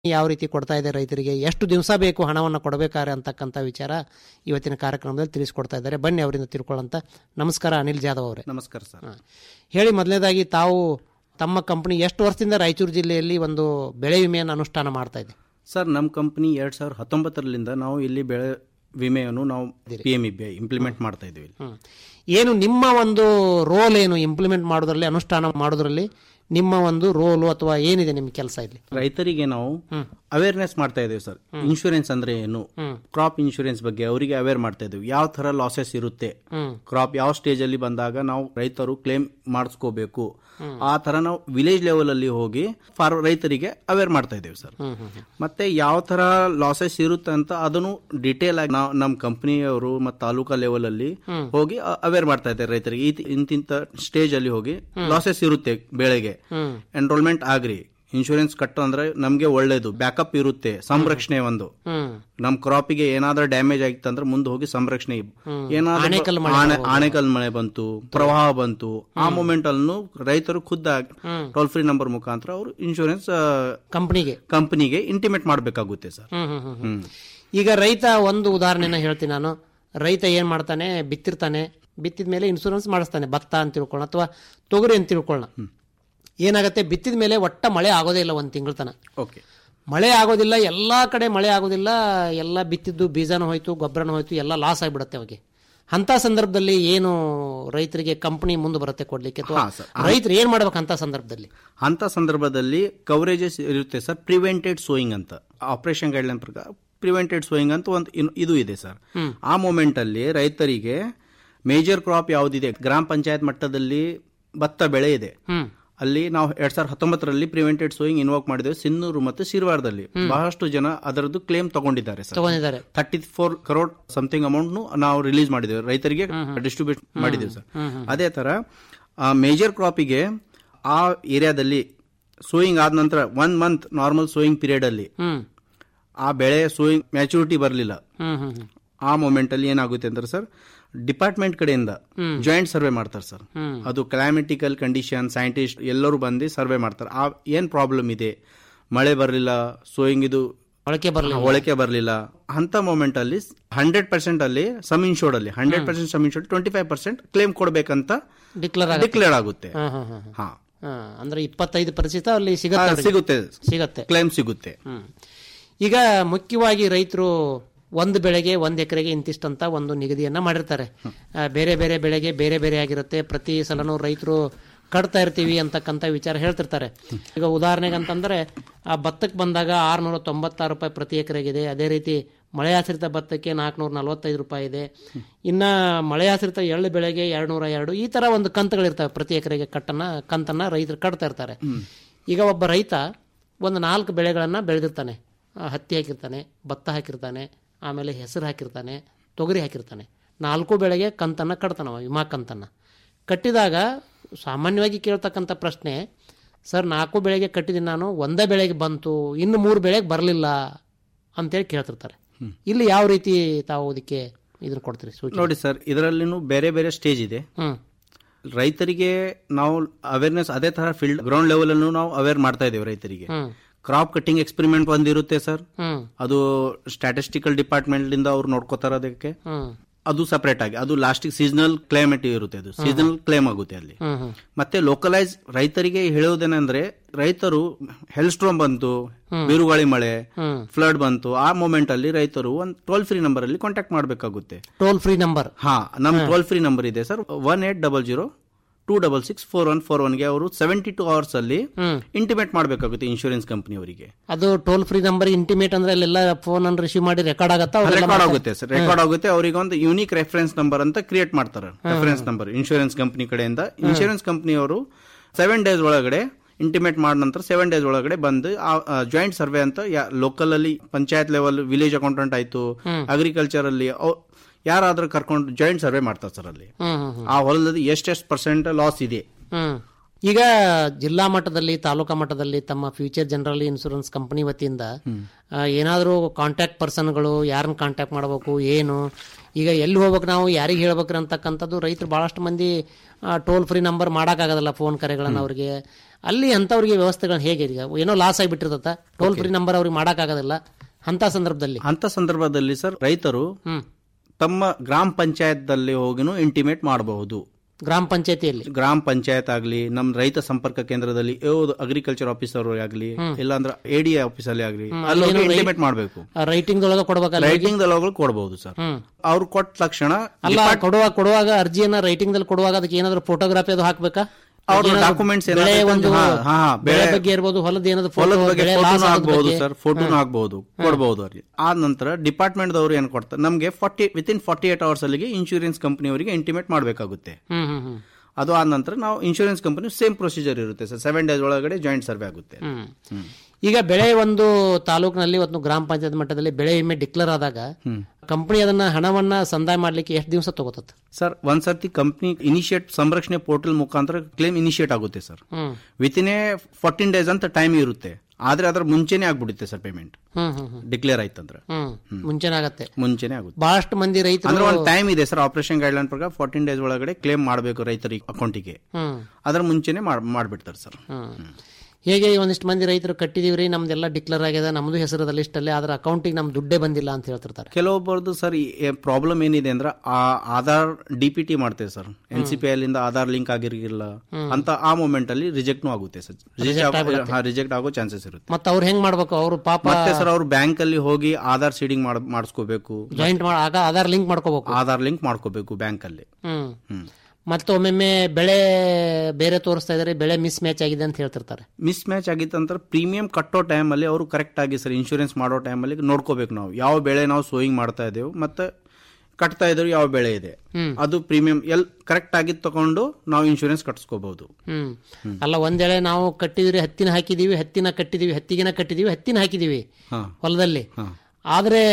ಯಾವ ರೀತಿ ಕೊಡ್ತಾ ಇದೆ ರೈತರಿಗೆ ಎಷ್ಟು ದಿವಸ ಬೇಕು ಹಣವನ್ನು ಕೊಡಬೇಕಾರೆ ಅಂತಕ್ಕಂಥ ವಿಚಾರ ಇವತ್ತಿನ ಕಾರ್ಯಕ್ರಮದಲ್ಲಿ ತಿಳಿಸ್ಕೊಡ್ತಾ ಇದ್ದಾರೆ ಬನ್ನಿ ಅವರಿಂದ ತಿಳ್ಕೊಳ್ಳೋಂತ ನಮಸ್ಕಾರ ಅನಿಲ್ ಜಾಧವ್ ಅವರೇ ನಮಸ್ಕಾರ ಸರ್ ಹೇಳಿ ಮೊದಲನೇದಾಗಿ ತಾವು ತಮ್ಮ ಕಂಪನಿ ಎಷ್ಟು ವರ್ಷದಿಂದ ರಾಯಚೂರು ಜಿಲ್ಲೆಯಲ್ಲಿ ಒಂದು ಬೆಳೆ ವಿಮೆಯನ್ನು ಅನುಷ್ಠಾನ ಮಾಡ್ತಾ ಇದೆ ಸರ್ ನಮ್ಮ ಕಂಪನಿ ಎರಡ್ ಸಾವಿರದ ಹತ್ತೊಂಬತ್ತರಲ್ಲಿಂದ ನಾವು ಇಲ್ಲಿ ಬೆಳೆ ವಿಮೆಯನ್ನು ನಾವು P M E B implement ಮಾಡ್ತಾ ಇದ್ದೀವಿ ಇಲ್ಲಿ. ಹ್ಮ್. ಏನು ನಿಮ್ಮ ಒಂದು ರೋಲ್ ಏನು ಇಂಪ್ಲಿಮೆಂಟ್ ಮಾಡೋದ್ರಲ್ಲಿ ಅನುಷ್ಠಾನ ಮಾಡೋದ್ರಲ್ಲಿ ನಿಮ್ಮ ಒಂದು ರೋಲು ಅಥವಾ ಏನಿದೆ ನಿಮ್ಮ ಕೆಲಸ ಇಲ್ಲಿ ರೈತರಿಗೆ ನಾವು ಅವೇರ್ನೆಸ್ ಮಾಡ್ತಾ ಇದ್ದೇವೆ ಸರ್ ಇನ್ಶೂರೆನ್ಸ್ ಅಂದ್ರೆ ಏನು ಕ್ರಾಪ್ ಇನ್ಶೂರೆನ್ಸ್ ಬಗ್ಗೆ ಅವರಿಗೆ ಅವೇರ್ ಮಾಡ್ತಾ ಇದ್ದೀವಿ ಯಾವ ತರ ಲಾಸಸ್ ಇರುತ್ತೆ ಹ್ಮ್. ಕ್ರಾಪ್ ಯಾವ ಸ್ಟೇಜ್ ಅಲ್ಲಿ ಬಂದಾಗ ನಾವು ರೈತರು ಕ್ಲೇಮ್ ಮಾಡಿಸ್ಕೋಬೇಕು ಆ ತರ ನಾವು ವಿಲೇಜ್ ಲೆವೆಲ್ ಅಲ್ಲಿ ಹೋಗಿ ಫಾರ್ ರೈತರಿಗೆ ಅವೇರ್ ಮಾಡ್ತಾ ಇದ್ದೇವೆ ಸರ್ ಹ್ಮ್ ಹ್ಮ್ ಹ್ಮ್. ಮತ್ತೆ ಯಾವ ತರ ಲಾಸಸ್ ಇರುತ್ತೆ ಅಂತ ಅದನ್ನು ಡಿಟೇಲ್ ಆಗಿ ನಾವು ನಮ್ಮ ಕಂಪನಿಯವರು ಮತ್ತು ತಾಲೂಕಾ ಲೆವೆಲ್ ಅಲ್ಲಿ ಹೋಗಿ ಅವೇರ್ ಮಾಡ್ತಾ ಇದ್ದಾರೆ ರೈತರಿಗೆ ಈ- ಇಂತಿಂತ ಸ್ಟೇಜ್ ಅಲ್ಲಿ ಹೋಗಿ ಲಾಸಸ್ ಇರುತ್ತೆ ಬೆಳೆಗೆ ಹ್ಮ್. ಎನ್ರೋಲ್ಮೆಂಟ್ ಆಗ್ರಿ ಇನ್ಶೂರೆನ್ಸ್ ಕಟ್ಟು ಅಂದ್ರೆ ನಮ್ಗೆ ಒಳ್ಳೇದು ಬ್ಯಾಕಪ್ ಇರುತ್ತೆ ಸಂರಕ್ಷಣೆ ಒಂದು ಹ್ಮ್ ನಮ್ ಕ್ರಾಪಿಗೆ ಏನಾದ್ರೂ ಡ್ಯಾಮೇಜ್ ಆಗಿತ್ತು ಅಂದ್ರೆ ಮುಂದೆ ಹೋಗಿ ಸಂರಕ್ಷಣೆ ಏನಾದ್ರೂ ಆನೆಕಲ್ ಮಳೆ ಆನೆ- ಆನೆಕಲ್ ಮಳೆ ಬಂತು ಪ್ರವಾಹ ಬಂತು ಆ ಮೂಮೆಂಟ್ ಅನ್ನು ರೈತರು ಖುದ್ದಾಗಿ ಟೋಲ್ ಫ್ರೀ ನಂಬರ್ ಮುಖಾಂತರ ಅವರು ಇನ್ಶೂರೆನ್ಸ್ ಕಂಪ್ನಿಗೆ ಕಂಪನಿಗೆ ಇಂಟಿಮೇಟ್ ಮಾಡಬೇಕಾಗುತ್ತೆ ಸರ್ ಹ್ಮ್ ಹ್ಮ್ ಹ್ಮ್ ಹ್ಮ್. ಹ್ಮ್ ಈಗ ರೈತ ಒಂದು ಉದಾಹರಣೆನ ಹೇಳ್ತೀನಿ ನಾನು ರೈತ ಏನ್ ಮಾಡ್ತಾನೆ ಬಿತ್ತಿರ್ತಾನೆ ಬಿತ್ತಿದ ಮೇಲೆ ಇನ್ಶೂರೆನ್ಸ್ ಮಾಡಿಸ್ತಾನೆ ಭತ್ತ ಅಂತ ತಿಳ್ಕೊಳ್ಳೋಣ ಅಥವಾ ತೊಗರಿ ಅಂತ ತಿಳ್ಕೊಳ್ಳೋಣ ಏನಾಗತ್ತೆ ಬಿತ್ತಿದ ಮೇಲೆ ಒಟ್ಟ ಮಳೆ ಆಗೋದೇ ಇಲ್ಲ ಒಂದು ತಿಂಗಳ ತನ ಓಕೆ ಮಳೆ ಆಗೋದಿಲ್ಲ ಎಲ್ಲಾ ಕಡೆ ಮಳೆ ಆಗೋದಿಲ್ಲ ಎಲ್ಲ ಬಿತ್ತಿದ್ದು ಬೀಜನೂ ಹೋಯ್ತು ಗೊಬ್ಬರನೂ ಹೋಯ್ತು ಎಲ್ಲ ಲಾಸ್ ಆಗಿಬಿಡುತ್ತೆ ಅವಾಗ ಅಂತ ಸಂದರ್ಭದಲ್ಲಿ ಏನು ರೈತರಿಗೆ ಕಂಪನಿ ಮುಂದೆ ಬರುತ್ತೆ ಕೊಡ್ಲಿಕ್ಕೆ ಅಥವಾ ಹಾ, ಸರ್. ರೈತರು ಏನ್ ಮಾಡ್ಬೇಕು ಅಂತ ಸಂದರ್ಭದಲ್ಲಿ ಅಂತ ಸಂದರ್ಭದಲ್ಲಿ ಕವರೇಜಸ್ ಇರುತ್ತೆ ಸರ್ ಪ್ರಿವೆಂಟೆಡ್ ಸೋಯಿಂಗ್ ಅಂತ ಆಪರೇಷನ್ ಗೈಡ್ಲೈನ್ ಪ್ರಕಾರ ಪ್ರಿವೆಂಟೆಡ್ ಸೋಯಿಂಗ್ ಅಂತ ಒಂದು ಇನ್- ಇದು ಇದೆ ಸರ್ ಆ ಮೂಮೆಂಟ್ ಅಲ್ಲಿ ರೈತರಿಗೆ ಮೇಜರ್ ಕ್ರಾಪ್ ಯಾವುದಿದೆ ಗ್ರಾಮ ಪಂಚಾಯತ್ ಮಟ್ಟದಲ್ಲಿ ಭತ್ತ ಬೆಳೆ ಇದೆ ಹ್ಮ್ ಅಲ್ಲಿ ನಾವು ಎರಡ್ ಸಾವಿರದ ಹತ್ತೊಂಬತ್ತರಲ್ಲಿ ಪ್ರಿವೆಂಟೆಡ್ ಸೋಯಿಂಗ್ ಇನ್ವೋಕ್ ಮಾಡಿದ್ದೇವೆ ಸಿನ್ನೂರು ಮತ್ತು ಶಿರ್ವಾರದಲ್ಲಿ ಬಹಳಷ್ಟು ಜನ ಅದರದ್ದು ಕ್ಲೇಮ್ ತಗೊಂಡಿದ್ದಾರೆ ಸರ್ ತಗೊಂಡಿದ್ದಾರೆ thirty four crore something amount ನಾವು ರಿಲೀಸ್ ಮಾಡಿದ್ದೇವೆ ರೈತರಿಗೆ ಡಿಸ್ಟ್ರಿಬ್ಯೂಟ್ ಮಾಡಿದ್ದೇವೆ ಸರ್ ಅದೇ ತರ ಮೇಜರ್ ಕ್ರಾಪಿಗೆ ಆ ಏರಿಯಾದಲ್ಲಿ ಸೋಯಿಂಗ್ ಆದ ನಂತರ one month normal sowing period ಅಲ್ಲಿ ಹ್ಮ್ ಆ ಬೆಳೆ ಸೋಯಿಂಗ್ ಮ್ಯಾಚುರಿಟಿ ಬರಲಿಲ್ಲ ಹ್ಮ್ ಹ್ಮ್ ಹ್ಮ್ ಆ ಮೂಮೆಂಟ್ ಅಲ್ಲಿ ಏನಾಗುತ್ತೆ ಅಂದ್ರೆ ಸರ್ ಡಿಪಾರ್ಟ್ಮೆಂಟ್ ಕಡೆಯಿಂದ ಜಾಯಿಂಟ್ ಸರ್ವೆ ಮಾಡ್ತಾರೆ ಸರ್ ಹ್ಮ್. ಅದು ಕ್ಲೈಮೆಟಿಕಲ್ ಕಂಡೀಷನ್ ಸೈಂಟಿಸ್ಟ್ ಎಲ್ಲರೂ ಬಂದು ಸರ್ವೆ ಮಾಡ್ತಾರೆ ಆ ಏನ್ ಪ್ರಾಬ್ಲಮ್ ಇದೆ ಮಳೆ ಬರಲಿಲ್ಲ ಸೋಯಿಂಗ್ ಇದು ಮೊಳಕೆ ಬರಲಿಲ್ಲ ಒಳಕೆ ಬರಲಿಲ್ಲ ಅಂತ ಮೂಮೆಂಟ್ ಅಲ್ಲಿ ಹಂಡ್ರೆಡ್ ಪರ್ಸೆಂಟ್ ಅಲ್ಲಿ ಸಮ್ ಇನ್ಶೋರ್ಡ್ ಅಲ್ಲಿ hundred percent sum insured twenty five percent claim ಕೊಡ್ಬೇಕಂತ ಡಿಕ್ಲೇರ್ ಆಗ ಡಿಕ್ಲೇರ್ ಆಗುತ್ತೆ ಹಾ ಹಾ ಹಾ ಹಾ ಹಾ, ಅಂದ್ರೆ ಇಪ್ಪತ್ತೈದು ಪ್ರತಿಶತ ಅಲ್ಲಿ ಆ, ಸಿಗತ್ತೆ ಅವ್ರಿಗೆ. ಸಿಗುತ್ತೆ ಸಿಗತ್ತೆ ಕ್ಲೇಮ್ ಸಿಗುತ್ತೆ ಹ್ಮ್. ಈಗ ಮುಖ್ಯವಾಗಿ ರೈತರು ಒಂದು ಬೆಳೆಗೆ ಒಂದು ಎಕರೆಗೆ ಇಂತಿಷ್ಟಂತ ಒಂದು ನಿಗದಿಯನ್ನ ಮಾಡಿರ್ತಾರೆ ಆ, ಬೇರೆ ಬೇರೆ ಬೆಳೆಗೆ ಬೇರೆ ಬೇರೆ ಆಗಿರುತ್ತೆ ಪ್ರತಿ ಸಲನೂ ರೈತರು ಕಟ್ತಾ ಇರ್ತೀವಿ ಅಂತಕ್ಕಂಥ ವಿಚಾರ ಹೇಳ್ತಿರ್ತಾರೆ ಈಗ ಉದಾಹರಣೆಗೆ ಅಂತಂದ್ರೆ ಆ ಭತ್ತಕ್ಕೆ ಬಂದಾಗ ಆರ್ನೂರ ತೊಂಬತ್ತಾರು ರೂಪಾಯಿ ಪ್ರತಿ ಎಕರೆಗಿದೆ ಅದೇ ರೀತಿ ಮಳೆ ಆಶ್ರಿತ ಭತ್ತಕ್ಕೆ ನಾಲ್ಕುನೂರ ನಲವತ್ತೈದು ರೂಪಾಯಿ ಇದೆ ಇನ್ನ ಮಳೆ ಆಶ್ರಿತ ಎಳ್ಳು ಬೆಳೆಗೆ ಎರಡ್ನೂರ ಎರಡು ಈ ತರ ಒಂದು ಕಂತುಗಳಿರ್ತವೆ ಪ್ರತಿ ಎಕರೆಗೆ ಕಟ್ಟನ್ನ ಕಂತನ್ನ ರೈತರು ಕಟ್ತಾ ಇರ್ತಾರೆ ಈಗ ಒಬ್ಬ ರೈತ ಒಂದು ನಾಲ್ಕು ಬೆಳೆಗಳನ್ನ ಬೆಳೆದಿರ್ತಾನೆ ಆ, ಹತ್ತಿ ಹಾಕಿರ್ತಾನೆ ಭತ್ತ ಹಾಕಿರ್ತಾನೆ ಆಮೇಲೆ ಹೆಸರು ಹಾಕಿರ್ತಾನೆ ತೊಗರಿ ಹಾಕಿರ್ತಾನೆ ನಾಲ್ಕು ಬೆಳೆಗೆ ಕಂತನ್ನು ಕಟ್ತಾನವ ವಿಮಾ ಕಂತನ್ನು ಕಟ್ಟಿದಾಗ ಸಾಮಾನ್ಯವಾಗಿ ಕೇಳ್ತಕ್ಕಂಥ ಪ್ರಶ್ನೆ ಸರ್ ನಾಲ್ಕು ಬೆಳೆಗೆ ಕಟ್ಟಿದ್ದೀನಿ ನಾನು ಒಂದೇ ಬೆಳೆಗೆ ಬಂತು ಇನ್ನು ಮೂರು ಬೆಳೆಗೆ ಬರಲಿಲ್ಲ ಅಂತೇಳಿ ಕೇಳ್ತಿರ್ತಾರೆ ಇಲ್ಲಿ ಯಾವ ರೀತಿ ತಾವು ಅದಕ್ಕೆ ಇದನ್ನ ಕೊಡ್ತೀರಿ ಸೂಚನೆ ನೋಡಿ ಸರ್ ಇದರಲ್ಲಿನೂ ಬೇರೆ ಬೇರೆ ಸ್ಟೇಜ್ ಇದೆ ಹ್ಮ್ ರೈತರಿಗೆ ನಾವು ಅವೇರ್ನೆಸ್ ಅದೇ ತರ ಫೀಲ್ಡ್ ಗ್ರೌಂಡ್ ಲೆವೆಲ್ ಅನ್ನು ನಾವು ಅವೇರ್ ಮಾಡ್ತಾ ಇದ್ದೇವೆ ರೈತರಿಗೆ ಹ್ಮ್ ಕ್ರಾಪ್ ಕಟ್ಟಿಂಗ್ ಎಕ್ಸ್ಪೆರಿಮೆಂಟ್ ಒಂದಿರುತ್ತೆ ಸರ್ ಹ್ಮ್ ಅದು ಸ್ಟ್ಯಾಟಿಸ್ಟಿಕಲ್ ಡಿಪಾರ್ಟ್ಮೆಂಟ್ ಇಂದ ಅವ್ರು ನೋಡ್ಕೋತಾರ ಅದಕ್ಕೆ ಹ್ಮ್ ಅದು ಸಪರೇಟ್ ಆಗಿ ಅದು ಲಾಸ್ಟಿಗೆ ಸೀಸನಲ್ ಕ್ಲೈಮೇಟ್ ಇರುತ್ತೆ ಅದು ಸೀಸನಲ್ ಕ್ಲೇಮ್ ಆಗುತ್ತೆ ಅಲ್ಲಿ ಹ್ಮ್ ಹ್ಮ್ ಮತ್ತೆ ಲೋಕಲೈಸ್ ರೈತರಿಗೆ ಹೇಳೋದೇನೆಂದ್ರೆ ರೈತರು ಹೆಲ್ಸ್ಟ್ರೋಮ್ ಬಂತು ಬಿರುಗಾಳಿ ಮಳೆ ಹ್ಮ್ ಫ್ಲಡ್ ಬಂತು ಆ ಮೂಮೆಂಟ್ ಅಲ್ಲಿ ರೈತರು ಒಂದು ಟೋಲ್ ಫ್ರೀ ನಂಬರ್ ಅಲ್ಲಿ ಕಾಂಟ್ಯಾಕ್ಟ್ ಮಾಡಬೇಕಾಗುತ್ತೆ ಟೋಲ್ ಫ್ರೀ ನಂಬರ್ ಹಾ ನಮ್ ಟೋಲ್ ಫ್ರೀ ನಂಬರ್ ಇದೆ sir one eight double zero two double six four one four ಒನ್ಗೆ ಅವರು ಸೆವೆಂಟಿ ಟೂ ಅವರ್ಸ್ ಅಲ್ಲಿ ಹ್ಮ್ ಇಂಟಿಮೇಟ್ ಮಾಡಬೇಕಾಗುತ್ತೆ ಇನ್ಶೂರೆನ್ಸ್ ಕಂಪನಿ ಅವರಿಗೆ ಅದು ಟೋಲ್ ಫ್ರೀ ನಂಬರ್ ಇಂಟಿಮೇಟ್ ಅಂದ್ರೆ ಅಲ್ಲೆಲ್ಲ ಫೋನ್ ಅನ್ನು ರಿಸೀವ್ ಮಾಡಿ ರೆಕಾರ್ಡ್ ಆಗತ್ತಾ ಅವ್ರೆಲ್ಲ ರೆಕಾರ್ಡ್ ಮಾಡ್ತಾರೆ? ಆಗುತ್ತೆ ಸರ್ ರೆಕಾರ್ಡ್ ಆಗುತ್ತೆ ಅವರಿಗೆ ಒಂದು ಯೂನಿಕ್ ರೆಫರೆನ್ಸ್ ನಂಬರ್ ಅಂತ ಕ್ರಿಯೇಟ್ ಮಾಡ್ತಾರೆ ರೆಫರೆನ್ಸ್ ನಂಬರ್ ಇನ್ಶೂರೆನ್ಸ್ ಕಂಪನಿ ಕಡೆಯಿಂದ ಇನ್ಶೂರೆನ್ಸ್ ಕಂಪನಿಯವರು ಸೆವೆನ್ ಡೇಸ್ ಒಳಗಡೆ ಇಂಟಿಮೇಟ್ ಮಾಡಿದ ನಂತರ ಸೆವೆನ್ ಡೇಸ್ ಒಳಗಡೆ ಬಂದು ಜಾಯಿಂಟ್ ಸರ್ವೆ ಅಂತ ಲೋಕಲ್ ಅಲ್ಲಿ ಪಂಚಾಯತ್ ಲೆವೆಲ್ ವಿಲೇಜ್ ಅಕೌಂಟೆಂಟ್ ಆಯ್ತು ಅಗ್ರಿಕಲ್ಚರ್ ಅಲ್ಲಿ ಅವ್- ಯಾರಾದ್ರೂ ಕರ್ಕೊಂಡು ಜಾಯಿಂಟ್ ಸರ್ವೆ ಮಾಡ್ತಾರೆ ಸರ್ ಅಲ್ಲಿ ಹ್ಮ್ ಹ್ಮ್ ಹ್ಮ್ ಆ ಹೊಲದಲ್ಲಿ ಎಷ್ಟೆಷ್ಟು ಪರ್ಸೆಂಟ್ ಲಾಸ್ ಇದೆ ಹ್ಮ್ ಈಗ ಜಿಲ್ಲಾ ಮಟ್ಟದಲ್ಲಿ ತಾಲೂಕಾ ಮಟ್ಟದಲ್ಲಿ ತಮ್ಮ ಫ್ಯೂಚರ್ ಜನರಲ್ ಇನ್ಶೂರೆನ್ಸ್ ಕಂಪನಿ ವತಿಯಿಂದ ಆ, ಏನಾದರೂ ಕಾಂಟ್ಯಾಕ್ಟ್ ಪರ್ಸನ್ಗಳು ಯಾರನ್ನ ಕಾಂಟ್ಯಾಕ್ಟ್ ಮಾಡಬೇಕು ಏನು ಈಗ ಎಲ್ಲಿ ಹೋಗ್ಬೇಕು ನಾವು ಯಾರಿಗೆ ಹೇಳ್ಬೇಕ್ರಿ ಅಂತಕ್ಕಂಥದ್ದು ರೈತರು ಭಾಳಷ್ಟು ಮಂದಿ ಟೋಲ್ ಫ್ರೀ ನಂಬರ್ ಮಾಡೋಕ್ಕಾಗೋದಿಲ್ಲ ಫೋನ್ ಕರೆಗಳನ್ನು ಅವ್ರಿಗೆ ಅಲ್ಲಿ ಅಂಥವ್ರಿಗೆ ವ್ಯವಸ್ಥೆಗಳು ಹೇಗೆ ಈಗ ಏನೋ ಲಾಸ್ ಆಗಿಬಿಟ್ಟಿರ್ತತ್ತ ಟೋಲ್ ಫ್ರೀ ನಂಬರ್ ಅವ್ರಿಗೆ ಮಾಡೋಕ್ಕಾಗೋದಿಲ್ಲ ಅಂತ ಸಂದರ್ಭದಲ್ಲಿ ಅಂತ ಸಂದರ್ಭದಲ್ಲಿ ಸರ್ ರೈತರು ಹ್ಮ್ ತಮ್ಮ ಗ್ರಾಮ ಪಂಚಾಯತ್ದಲ್ಲಿ ಹೋಗಿನೂ ಇಂಟಿಮೇಟ್ ಮಾಡಬಹುದು ಗ್ರಾಮ ಪಂಚಾಯತಿಯಲ್ಲಿ ಗ್ರಾಮ ಪಂಚಾಯತ್ ಆಗಲಿ ನಮ್ಮ ರೈತ ಸಂಪರ್ಕ ಕೇಂದ್ರದಲ್ಲಿ ಯಾವ್ದು ಅಗ್ರಿಕಲ್ಚರ್ ಆಫೀಸರ್ ಆಗಲಿ ಇಲ್ಲಾಂದ್ರೆ ಎಡಿ ಆಫೀಸಲ್ಲಿ ಆಗಲಿ ಅಲ್ಲಿ ಇಂಟಿಮೇಟ್ ಮಾಡಬೇಕು ರೈಟಿಂಗ್ ಒಳಗೆ ಕೊಡ್ಬೇಕಲ್ಲ ರೈಟಿಂಗ್ ದಲ್ಲಗಳು ಕೊಡಬಹುದು ಸರ್ ಹ್ಮ್ ಅವ್ರು ಕೊಟ್ಟ ತಕ್ಷಣ ಅಲ್ಲ ಕೊಡುವಾಗ ಕೊಡುವಾಗ ಅರ್ಜಿಯನ್ನ ರೈಟಿಂಗ್ ದಲ್ಲಿ ಕೊಡುವಾಗ ಅದಕ್ಕೆ ಏನಾದ್ರು ಫೋಟೋಗ್ರಾಫಿ ಅದು ಹಾಕ್ಬೇಕಾ ಅವ್ರ ಏನಾದ್ರು ಡಾಕ್ಯುಮೆಂಟ್ಸ್ ಬೆಳೆ ಒಂದು ಹಾ ಹಾ ಬೆಳೆ ಬೆಳೆ ಬಗ್ಗೆ ಇರ್ಬೋದು ಹೊಲದ ಏನಾದ್ರು ಹೊಲದ photo, ಬಗ್ಗೆ ಬೆಳೆ ಫೋಟೋನು loss ಆಗೋದ್ ಹಾಕ್ಬಹುದು ಬಗ್ಗೆ. ಸರ್ ಫೋಟೋನು ಹಾಕ್ಬಹುದು ಕೊಡಬಹುದು ಅವ್ರಿಗೆ ಆದ ನಂತರ ಡಿಪಾರ್ಟ್ಮೆಂಟ್ ದವರು ಏನ್ ಕೊಡ್ತಾರೆ ನಮಗೆ forty within forty eight hours ಅಲ್ಲಿಗೆ ಇನ್ಶೂರೆನ್ಸ್ ಕಂಪನಿ ಅವರಿಗೆ ಇಂಟಿಮೇಟ್ ಮಾಡಬೇಕಾಗುತ್ತೆ ಹ್ಮ್ ಹ್ಮ್ ಹ್ಮ್ ಅದು ಆದ ನಂತರ ನಾವು ಇನ್ಶೂರೆನ್ಸ್ ಕಂಪನಿ ಸೇಮ್ ಪ್ರೊಸೀಜರ್ ಇರುತ್ತೆ ಸರ್ ಸೆವೆನ್ ಡೇಸ್ ಒಳಗಡೆ ಜಾಯಿಂಟ್ ಸರ್ವೆ ಆಗುತ್ತೆ ಹ್ಮ್. ಈಗ ಬೆಳೆ ಒಂದು ತಾಲೂಕಿನಲ್ಲಿ ಒಂದು ಗ್ರಾಮ ಪಂಚಾಯತ್ ಮಟ್ಟದಲ್ಲಿ ಬೆಳೆ ವಿಮೆ ಡಿಕ್ಲೇರ್ ಆದಾಗ ಕಂಪನಿ ಅದನ್ನ ಹಣವನ್ನ ಸಂದಾಯ ಮಾಡ್ಲಿಕ್ಕೆ ಎಷ್ಟು ದಿವಸ ತಗೋತತ್ ಸರ್ ಒಂದ್ ಸರ್ತಿ ಕಂಪ್ನಿ ಇನಿಷಿಯೇಟ್ ಸಂರಕ್ಷಣೆ ಪೋರ್ಟಲ್ ಮುಖಾಂತರ ಕ್ಲೇಮ್ ಇನಿಷಿಯೇಟ್ ಆಗುತ್ತೆ ಸರ್ ಹ್ಮ್ within a fourteen days ಅಂತ ಟೈಮ್ ಇರುತ್ತೆ ಆದ್ರೆ ಅದ್ರ ಮುಂಚೆನೆ ಆಗ್ಬಿಡುತ್ತೆ ಸರ್ ಪೇಮೆಂಟ್ ಹ್ಮ್ ಹ್ಮ್ ಹ್ಮ್ ಡಿಕ್ಲೇರ್ ಆಯ್ತಂದ್ರೆ ಹ್ಮ್ ಮುಂಚೆನೇ ಆಗತ್ತೆ ಮುಂಚೆನೆ ಆಗುತ್ತೆ ಬಹಳಷ್ಟು ಮಂದಿ ರೈತರು ಅಂದ್ರೆ ಒಂದು ಟೈಮ್ ಇದೆ ಸರ್ ಆಪರೇಷನ್ ಗೈಡ್ಲೈನ್ ಪ್ರಕಾರ ಫೋರ್ಟೀನ್ ಡೇಸ್ ಒಳಗಡೆ ಕ್ಲೇಮ್ ಮಾಡಬೇಕು ರೈತರಿಗೆ ಅಕೌಂಟಿಗೆ ಹ್ಮ್ ಅದ್ರ ಮುಂಚೆನೆ ಮಾಡ್- ಮಾಡ್ಬಿಡ್ತಾರೆ ಸರ್ ಹ್ಮ್. ಹೇಗೆ ಒಂದಿಷ್ಟು ಮಂದಿ ರೈತರು ಕಟ್ಟಿದೀವ್ರಿ ನಮ್ದೆಲ್ಲ ಡಿಕ್ಲೇರ್ ಆಗ್ಯದ ನಮ್ದು ಹೆಸರದ ಲಿಸ್ಟ್ ಅಲ್ಲಿ ಆದ್ರೆ ಅಕೌಂಟಿಗೆ ನಮ್ ದುಡ್ಡೇ ಬಂದಿಲ್ಲ ಅಂತ ಹೇಳ್ತಿರ್ತಾರೆ ಕೆಲವೊಬ್ಬರದು ಸರ್ ಪ್ರಾಬ್ಲಮ್ ಏನಿದೆ ಅಂದ್ರೆ ಆ ಆಧಾರ್ ಡಿ ಪಿ ಟಿ ಮಾಡ್ತೇವೆ ಸರ್ ಎನ್ ಸಿ ಪಿ ಅಲ್ಲಿಂದ ಆಧಾರ್ ಲಿಂಕ್ ಆಗಿರಲಿಲ್ಲ ಅಂತ ಆ ಮೂಮೆಂಟ್ ಅಲ್ಲಿ ರಿಜೆಕ್ಟ್ನು ಆಗುತ್ತೆ ಸರ್ ರಿಜೆಕ್ಟ್ ಆಗೋ ಚಾನ್ಸಸ್ ಇರುತ್ತೆ ಮತ್ತ ಅವ್ರು ಹೆಂಗ್ ಮಾಡ್ಬೇಕು ಅವರು ಪಾಪ ಮತ್ತೆ ಸರ್ ಅವ್ರು ಬ್ಯಾಂಕ್ ಅಲ್ಲಿ ಹೋಗಿ ಆಧಾರ್ ಸೀಡಿಂಗ್ ಮಾಡಿಸ್ಕೋಬೇಕು ಜಾಯಿಂಟ್ ಆಗ ಆಧಾರ್ ಲಿಂಕ್ ಮಾಡ್ಕೋಬೇಕು ಆಧಾರ್ ಲಿಂಕ್ ಮಾಡ್ಕೋಬೇಕು ಬ್ಯಾಂಕ್ ಅಲ್ಲಿ ಹ್ಮ್ ಹ್ಮ್ ಮತ್ತೆ ಒಮ್ಮೊಮ್ಮೆ ಬೆಳೆ ಬೇರೆ ತೋರಿಸ್ತಾ ಇದಾರೆ ಬೆಳೆ ಮಿಸ್ ಮ್ಯಾಚ್ ಆಗಿದೆ ಅಂತ ಹೇಳ್ತಿರ್ತಾರೆ ಮಿಸ್ ಮ್ಯಾಚ್ ಆಗಿತ್ತು ಅಂತ ಪ್ರೀಮಿಯಂ ಕಟ್ಟೋ ಟೈಮಲ್ಲಿ ಅವರು ಕರೆಕ್ಟ್ ಆಗಿ ಸರ್ ಇನ್ಶೂರೆನ್ಸ್ ಮಾಡೋ ಟೈಮಲ್ಲಿ ನೋಡ್ಕೋಬೇಕು ನಾವು ಯಾವ ಬೆಳೆ ನಾವು ಸೋಯಿಂಗ್ ಮಾಡ್ತಾ ಇದ್ದೇವೆ ಮತ್ತೆ ಕಟ್ತಾ ಇದ್ದೇವೆ ಯಾವ ಬೆಳೆ ಇದೆ ಹ್ಮ್. ಅದು ಪ್ರೀಮಿಯಂ ಎಲ್ ಕರೆಕ್ಟ್ ಆಗಿ ತಗೊಂಡು ನಾವು ಇನ್ಶೂರೆನ್ಸ್ ಕಟ್ಸ್ಕೋಬಹುದು ಹ್ಮ್ ಅಲ್ಲ ಒಂದೇಳೆ ನಾವು ಕಟ್ಟಿದ್ರಿ ಹತ್ತಿನ ಹಾಕಿದೀವಿ ಹತ್ತಿನ ಕಟ್ಟಿದೀವಿ ಹತ್ತಿಗಿನ ಕಟ್ಟಿದೀವಿ ಹತ್ತಿನ ಹಾಕಿದೀವಿ ಹಾ ಹೊಲದಲ್ಲಿ ಹಾ ಆದ್ರೆ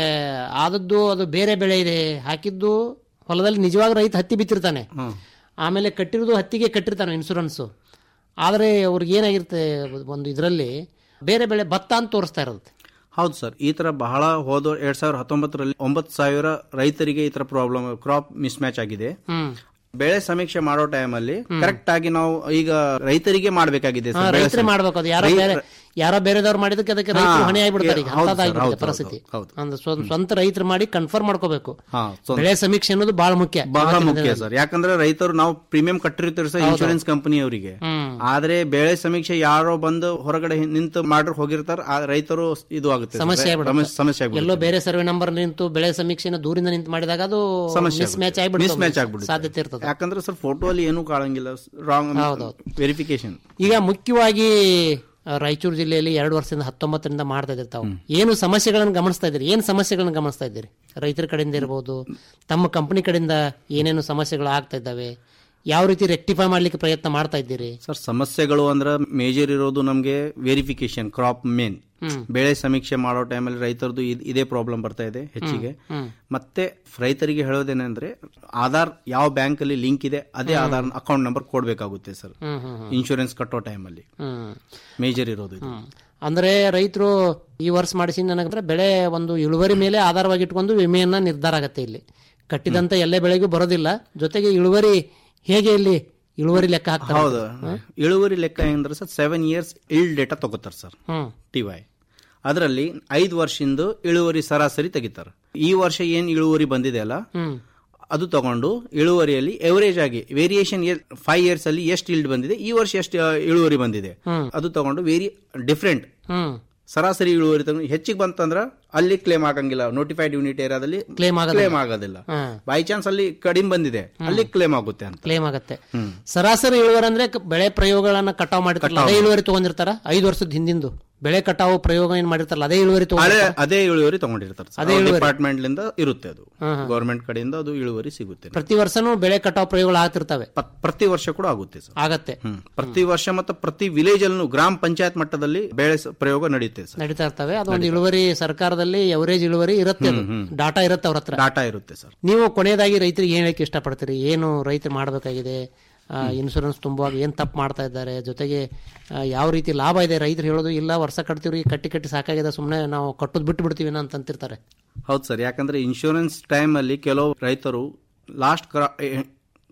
ಆದದ್ದು ಅದು ಬೇರೆ ಬೆಳೆ ಇದೆ ಹಾಕಿದ್ದು ಹೊಲದಲ್ಲಿ ನಿಜವಾಗ ರೈತ ಹತ್ತಿ ಬಿತ್ತಿರ್ತಾನೆ ಹಾ ಆಮೇಲೆ ಕಟ್ಟಿರೋದು ಹತ್ತಿಗೆ ಕಟ್ಟಿರ್ತಾನೆ ಇನ್ಶೂರೆನ್ಸು ಆದರೆ ಅವ್ರಿಗೆ ಏನಾಗಿರುತ್ತೆ ಒಂದು ಇದರಲ್ಲಿ ಬೇರೆ ಬೆಳೆ ಭತ್ತ ಅಂತ ತೋರಿಸ್ತಾ ಇರುತ್ತೆ ಹೌದು ಸರ್ ಈ ತರ ಬಹಳ ಹೋದ ಎರಡ್ ಸಾವಿರದ ಹತ್ತೊಂಬತ್ತರಲ್ಲಿ ಒಂಬತ್ತು ಸಾವಿರ ರೈತರಿಗೆ ಈ ತರ ಪ್ರಾಬ್ಲಮ್ ಕ್ರಾಪ್ ಮಿಸ್ ಮ್ಯಾಚ್ ಆಗಿದೆ ಹ್ಮ್ ಬೆಳೆ ಸಮೀಕ್ಷೆ ಮಾಡೋ ಟೈಮಲ್ಲಿ ಕರೆಕ್ಟ್ ಆಗಿ ನಾವು ಈಗ ರೈತರಿಗೆ ಮಾಡಬೇಕಾಗಿದೆ ಹಾ, ರೈತರೇ ಮಾಡ್ಬೇಕು ಅದು ಯಾರೋ ಬೇರೆ ಯಾರೋ ಬೇರೆದವ್ರು ಮಾಡಿದಕ್ಕೆ ಅದಕ್ಕೆ ರೈತರು ಹೊಣೆ ಆಗ್ಬಿಡ್ತಾರೆ ಈಗ ಹೌದು ಸರ್, ಅಂಥದ್ದಾಗ್ಬಿಡುತ್ತೆ ಹೌದು, ಪರಿಸ್ಥಿತಿ ಹೌದು, ಅಂದ್ರೆ ಸ್ವ- ಸ್ವಂತ ರೈತರು ಮಾಡಿ ಕನ್ಫರ್ಮ್ ಮಾಡ್ಕೋಬೇಕು ಹಾ ಸೊ ಬೆಳೆ ಸಮೀಕ್ಷೆ ಅನ್ನೋದು ಬಹಳ ಮುಖ್ಯ ಬಹಳ ಮುಖ್ಯ ಸರ್ ಯಾಕಂದ್ರೆ ರೈತರು ನಾವು ಪ್ರೀಮಿಯಂ ಕಟ್ಟಿರ್ತೀವಿ ಸರ್ ಇನ್ಶೂರೆನ್ಸ್ ಕಂಪನಿ ಅವರಿಗೆ ಹ್ಮ್ ಆದ್ರೆ ಬೆಳೆ ಸಮೀಕ್ಷೆ ಯಾರೋ ಬಂದು ಹೊರಗಡೆ ನಿಂತು ಮಾಡ್ರ ಹೋಗಿರ್ತಾರ ಆ ರೈತರು ಇದು ಆಗುತ್ತೆ ಸರ್. ಸಮಸ್ಯೆ ಆಗ್ಬಿಡುತ್ತೆ. ಸಮಸ್ಯೆ- ಸಮಸ್ಯೆ ಆಗ್ಬಿಡುತ್ತೆ. ಎಲ್ಲೋ ಬೇರೆ ಸರ್ವೆ ನಂಬರ್ ನಿಂತು ಬೆಳೆ ಸಮೀಕ್ಷೆನ ದೂರಿಂದ ನಿಂತು ಮಾಡಿದಾಗ ಅದು ಸಮಸ್ಯೆ ಮಿಸ್ ಮ್ಯಾಚ್ ಮಿಸ್ ಮ್ಯಾಚ್ ಆಗ್ಬಿಡುತ್ತೆ ಆಗ್ಬಿಡುತ್ತೆ ಸಾಧ್ಯತೆ ಇರ್ತದೆ ಯಾಕಂದ್ರೆ ಸರ್ ಫೋಟೋ ಅಲ್ಲಿ ಏನೂ ಕಾಣಂಗಿಲ್ಲ ರಾಂಗ್ ವೆರಿಫಿಕೇಶನ್ ಈಗ ಮುಖ್ಯವಾಗಿ ಆ, ರಾಯಚೂರು ಜಿಲ್ಲೆಯಲ್ಲಿ ಎರಡು ವರ್ಷದಿಂದ ಹತ್ತೊಂಬತ್ತರಿಂದ ಮಾಡ್ತಾ ಇದ್ದೀರಿ ತಾವು ಏನು ಸಮಸ್ಯೆಗಳನ್ನು ಗಮನಿಸ್ತಾ ಇದ್ದೀರಿ ಏನು ಸಮಸ್ಯೆಗಳನ್ನು ಗಮನಿಸ್ತಾ ಇದ್ದೀರಿ ರೈತರ ಕಡೆಯಿಂದ ಇರ್ಬೋದು ತಮ್ಮ ಕಂಪನಿ ಕಡೆಯಿಂದ ಏನೇನು ಸಮಸ್ಯೆಗಳು ಆಗ್ತಾ ಇದ್ದಾವೆ ಯಾವ ರೀತಿ ರೆಕ್ಟಿಫೈ ಮಾಡ್ಲಿಕ್ಕೆ ಪ್ರಯತ್ನ ಮಾಡ್ತಾ ಇದ್ದೀರಿ ಸರ್ ಸಮಸ್ಯೆಗಳು ಅಂದ್ರೆ ಮೇಜರ್ ಇರೋದು ನಮಗೆ ವೆರಿಫಿಕೇಶನ್ ಕ್ರಾಪ್ ಮೇನ್ ಹ್ಮ್. ಬೆಳೆ ಸಮೀಕ್ಷೆ ಮಾಡೋ ಟೈಮಲ್ಲಿ ರೈತರದು ಇದ್- ಇದೇ ಪ್ರಾಬ್ಲಮ್ ಬರ್ತಾ ಇದೆ ಹೆಚ್ಚಿಗೆ ಹ್ಮ್ ಮತ್ತೆ ರೈತರಿಗೆ ಹೇಳೋದೇನೆಂದ್ರೆ ಆಧಾರ್ ಯಾವ ಬ್ಯಾಂಕ್ ಅಲ್ಲಿ ಲಿಂಕ್ ಇದೆ ಅದೇ ಆಧಾರ್ ಅಕೌಂಟ್ ನಂಬರ್ ಕೊಡ್ಬೇಕಾಗುತ್ತೆ ಸರ್ ಹ್ಮ್ ಹ್ಮ್ ಹ್ಮ್ ಇನ್ಶೂರೆನ್ಸ್ ಕಟ್ಟೋ ಟೈಮಲ್ಲಿ ಹ್ಮ್ ಮೇಜರ್ ಇರೋದು ಇದು ಹ್ಮ್. ಅಂದ್ರೆ ರೈತರು ಈ ವರ್ಷ ಮಾಡಿಸಿ ನನಗಂದ್ರೆ ಬೆಳೆ ಒಂದು ಇಳುವರಿ ಮೇಲೆ ಆಧಾರವಾಗಿ ಇಟ್ಕೊಂಡು ವಿಮೆಯನ್ನ ನಿರ್ಧಾರ ಆಗತ್ತೆ ಇಲ್ಲಿ ಕಟ್ಟಿದಂತ ಎಲ್ಲೇ ಬೆಳೆಗೂ ಬರೋದಿಲ್ಲ ಜೊತೆಗೆ ಇಳುವರಿ ಹೇಗೆ ಇಲ್ಲಿ ಇಳುವರಿ ಲೆಕ್ಕ ಹಾಕ್ತಾರೆ ಹೌದು ಇಳುವರಿ ಲೆಕ್ಕ ಹೆಂಗಂದ್ರೆ sir seven years yield data ತಗೋತಾರೆ ಸರ್ ಹ್ಮ್ ಟಿ ವೈ ಅದರಲ್ಲಿ ಐದು ವರ್ಷದಿಂದ ಇಳುವರಿ ಸರಾಸರಿ ತೆಗಿತಾರೆ ಈ ವರ್ಷ ಏನ್ ಇಳುವರಿ ಬಂದಿದೆ ಅಲ್ಲ ಹ್ಮ್ ಅದು ತಗೊಂಡು ಇಳುವರಿಯಲ್ಲಿ ಎವರೇಜ್ ಆಗಿ ವೇರಿಯೇಷನ್ ಫೈವ್ ಇಯರ್ಸ್ ಅಲ್ಲಿ ಎಷ್ಟು ಇಲ್ಡ್ ಬಂದಿದೆ ಈ ವರ್ಷ ಎಷ್ಟು ಆ, ಇಳುವರಿ ಬಂದಿದೆ ಹ್ಮ್. ಅದು ತಗೊಂಡು ವೇರಿ ಡಿಫ್ರೆಂಟ್ ಹ್ಮ್ ಸರಾಸರಿ ಇಳುವರಿ ತಗೊಂಡು ಹೆಚ್ಚಿಗೆ ಬಂತಂದ್ರ ಅಲ್ಲಿ ಕ್ಲೇಮ್ ಆಗಂಗಿಲ್ಲ ನೋಟಿಫೈಡ್ ಯೂನಿಟ್ ಏರಿಯಾದಲ್ಲಿ ಕ್ಲೇಮ್ ಆಗಲ್ಲ ಕ್ಲೇಮ್ ಆಗೋದಿಲ್ಲ ಹ್ಮ್ ಬೈ ಚಾನ್ಸ್ ಅಲ್ಲಿ ಕಡಿಮೆ ಬಂದಿದೆ ಅಲ್ಲಿ ಕ್ಲೇಮ್ ಆಗುತ್ತೆ ಅಂತ ಕ್ಲೇಮ್ ಆಗತ್ತೆ ಹ್ಮ್. ಸರಾಸರಿ ಇಳುವರಿ ಅಂದ್ರೆ ಕ- ಬೆಳೆ ಪ್ರಯೋಗಗಳನ್ನ ಕಟಾವ್ ಮಾಡಿರ್ತಾರಲ್ಲ ಅದೇ ಇಳುವರಿ ತಗೊಂಡಿರ್ತಾರ ಐದು ವರ್ಷದ ಹಿಂದಿಂದು ಬೆಳೆ ಕಟಾವು ಪ್ರಯೋಗ ಏನ್ ಮಾಡಿರ್ತಾರಲ್ಲ ಅದೇ ಇಳುವರಿ ತಗೊಂಡ್ ಅದೇ ಅದೇ ಇಳುವರಿ ತಗೊಂಡಿರ್ತಾರೆ ಅದೇ ಇಳುವರಿ. ಡಿಪಾರ್ಟ್ಮೆಂಟ್ ಲಿಂದ ಇರುತ್ತೆ ಅದು ಹ್ಮ್, ಹ್ಮ್. ಗೌರ್ಮೆಂಟ್ ಕಡೆಯಿಂದ ಅದು ಇಳುವರಿ ಸಿಗುತ್ತೆ ಪ್ರತಿ ವರ್ಷನೂ ಬೆಳೆ ಕಟಾವು ಪ್ರಯೋಗಗಳು ಆಗ್ತಿರ್ತವೆ ಪ- ಪ್ರತಿ ವರ್ಷ ಕೂಡ ಆಗುತ್ತೆ ಸರ್ ಆಗತ್ತೆ ಹ್ಮ್. ಪ್ರತಿ ವರ್ಷ ಮತ್ತು ಪ್ರತಿ ವಿಲೇಜ್ ಅಲ್ಲೂ ಗ್ರಾಮ ಪಂಚಾಯತ್ ಮಟ್ಟದಲ್ಲಿ ಬೆಳೆ ಸ- ಪ್ರಯೋಗ ನಡೆಯುತ್ತೆ ಸರ್ ನಡೀತಾ ಇರ್ತವೆ ಅದೊಂದು ಇಳುವರಿ ಸರ್ಕಾರದಲ್ಲಿ ಎವರೇಜ್ ಇಳುವರಿ ಇರುತ್ತೆ ಅದು ಡಾಟಾ ಇರುತ್ತೆ ಅವ್ರ ಹತ್ರ ಡಾಟಾ ಇರುತ್ತೆ ಸರ್ ನೀವು ಕೊನೆಯದಾಗಿ ರೈತರಿಗೆ ಏನ್ ಹೇಳಕ್ಕೆ ಇಷ್ಟಪಡ್ತೀರಿ ಏನು ರೈತರು ಮಾಡಬೇಕಾಗಿದೆ ಇನ್ಶೂರೆನ್ಸ್ ತುಂಬುವಾಗ ಏನ್ ತಪ್ಪು ಮಾಡ್ತಾ ಇದ್ದಾರೆ ಜೊತೆಗೆ ಆ, ಯಾವ ರೀತಿ ಲಾಭ ಇದೆ ರೈತರು ಹೇಳೋದು ಇಲ್ಲ ವರ್ಷ ಕಟ್ತೀವ್ರಿ ಕಟ್ಟಿ ಕಟ್ಟಿ ಸಾಕಾಗಿದೆ ಸುಮ್ಮನೆ ನಾವು ಕಟ್ಟೋದು ಬಿಟ್ಟು ಬಿಡ್ತೀವಿ ಅಂತ ಅಂತಿರ್ತಾರೆ ಹೌದು ಸರ್ ಯಾಕಂದ್ರೆ ಇನ್ಶೂರೆನ್ಸ್ ಟೈಮ್ ಅಲ್ಲಿ ಕೆಲವು ರೈತರು ಲಾಸ್ಟ್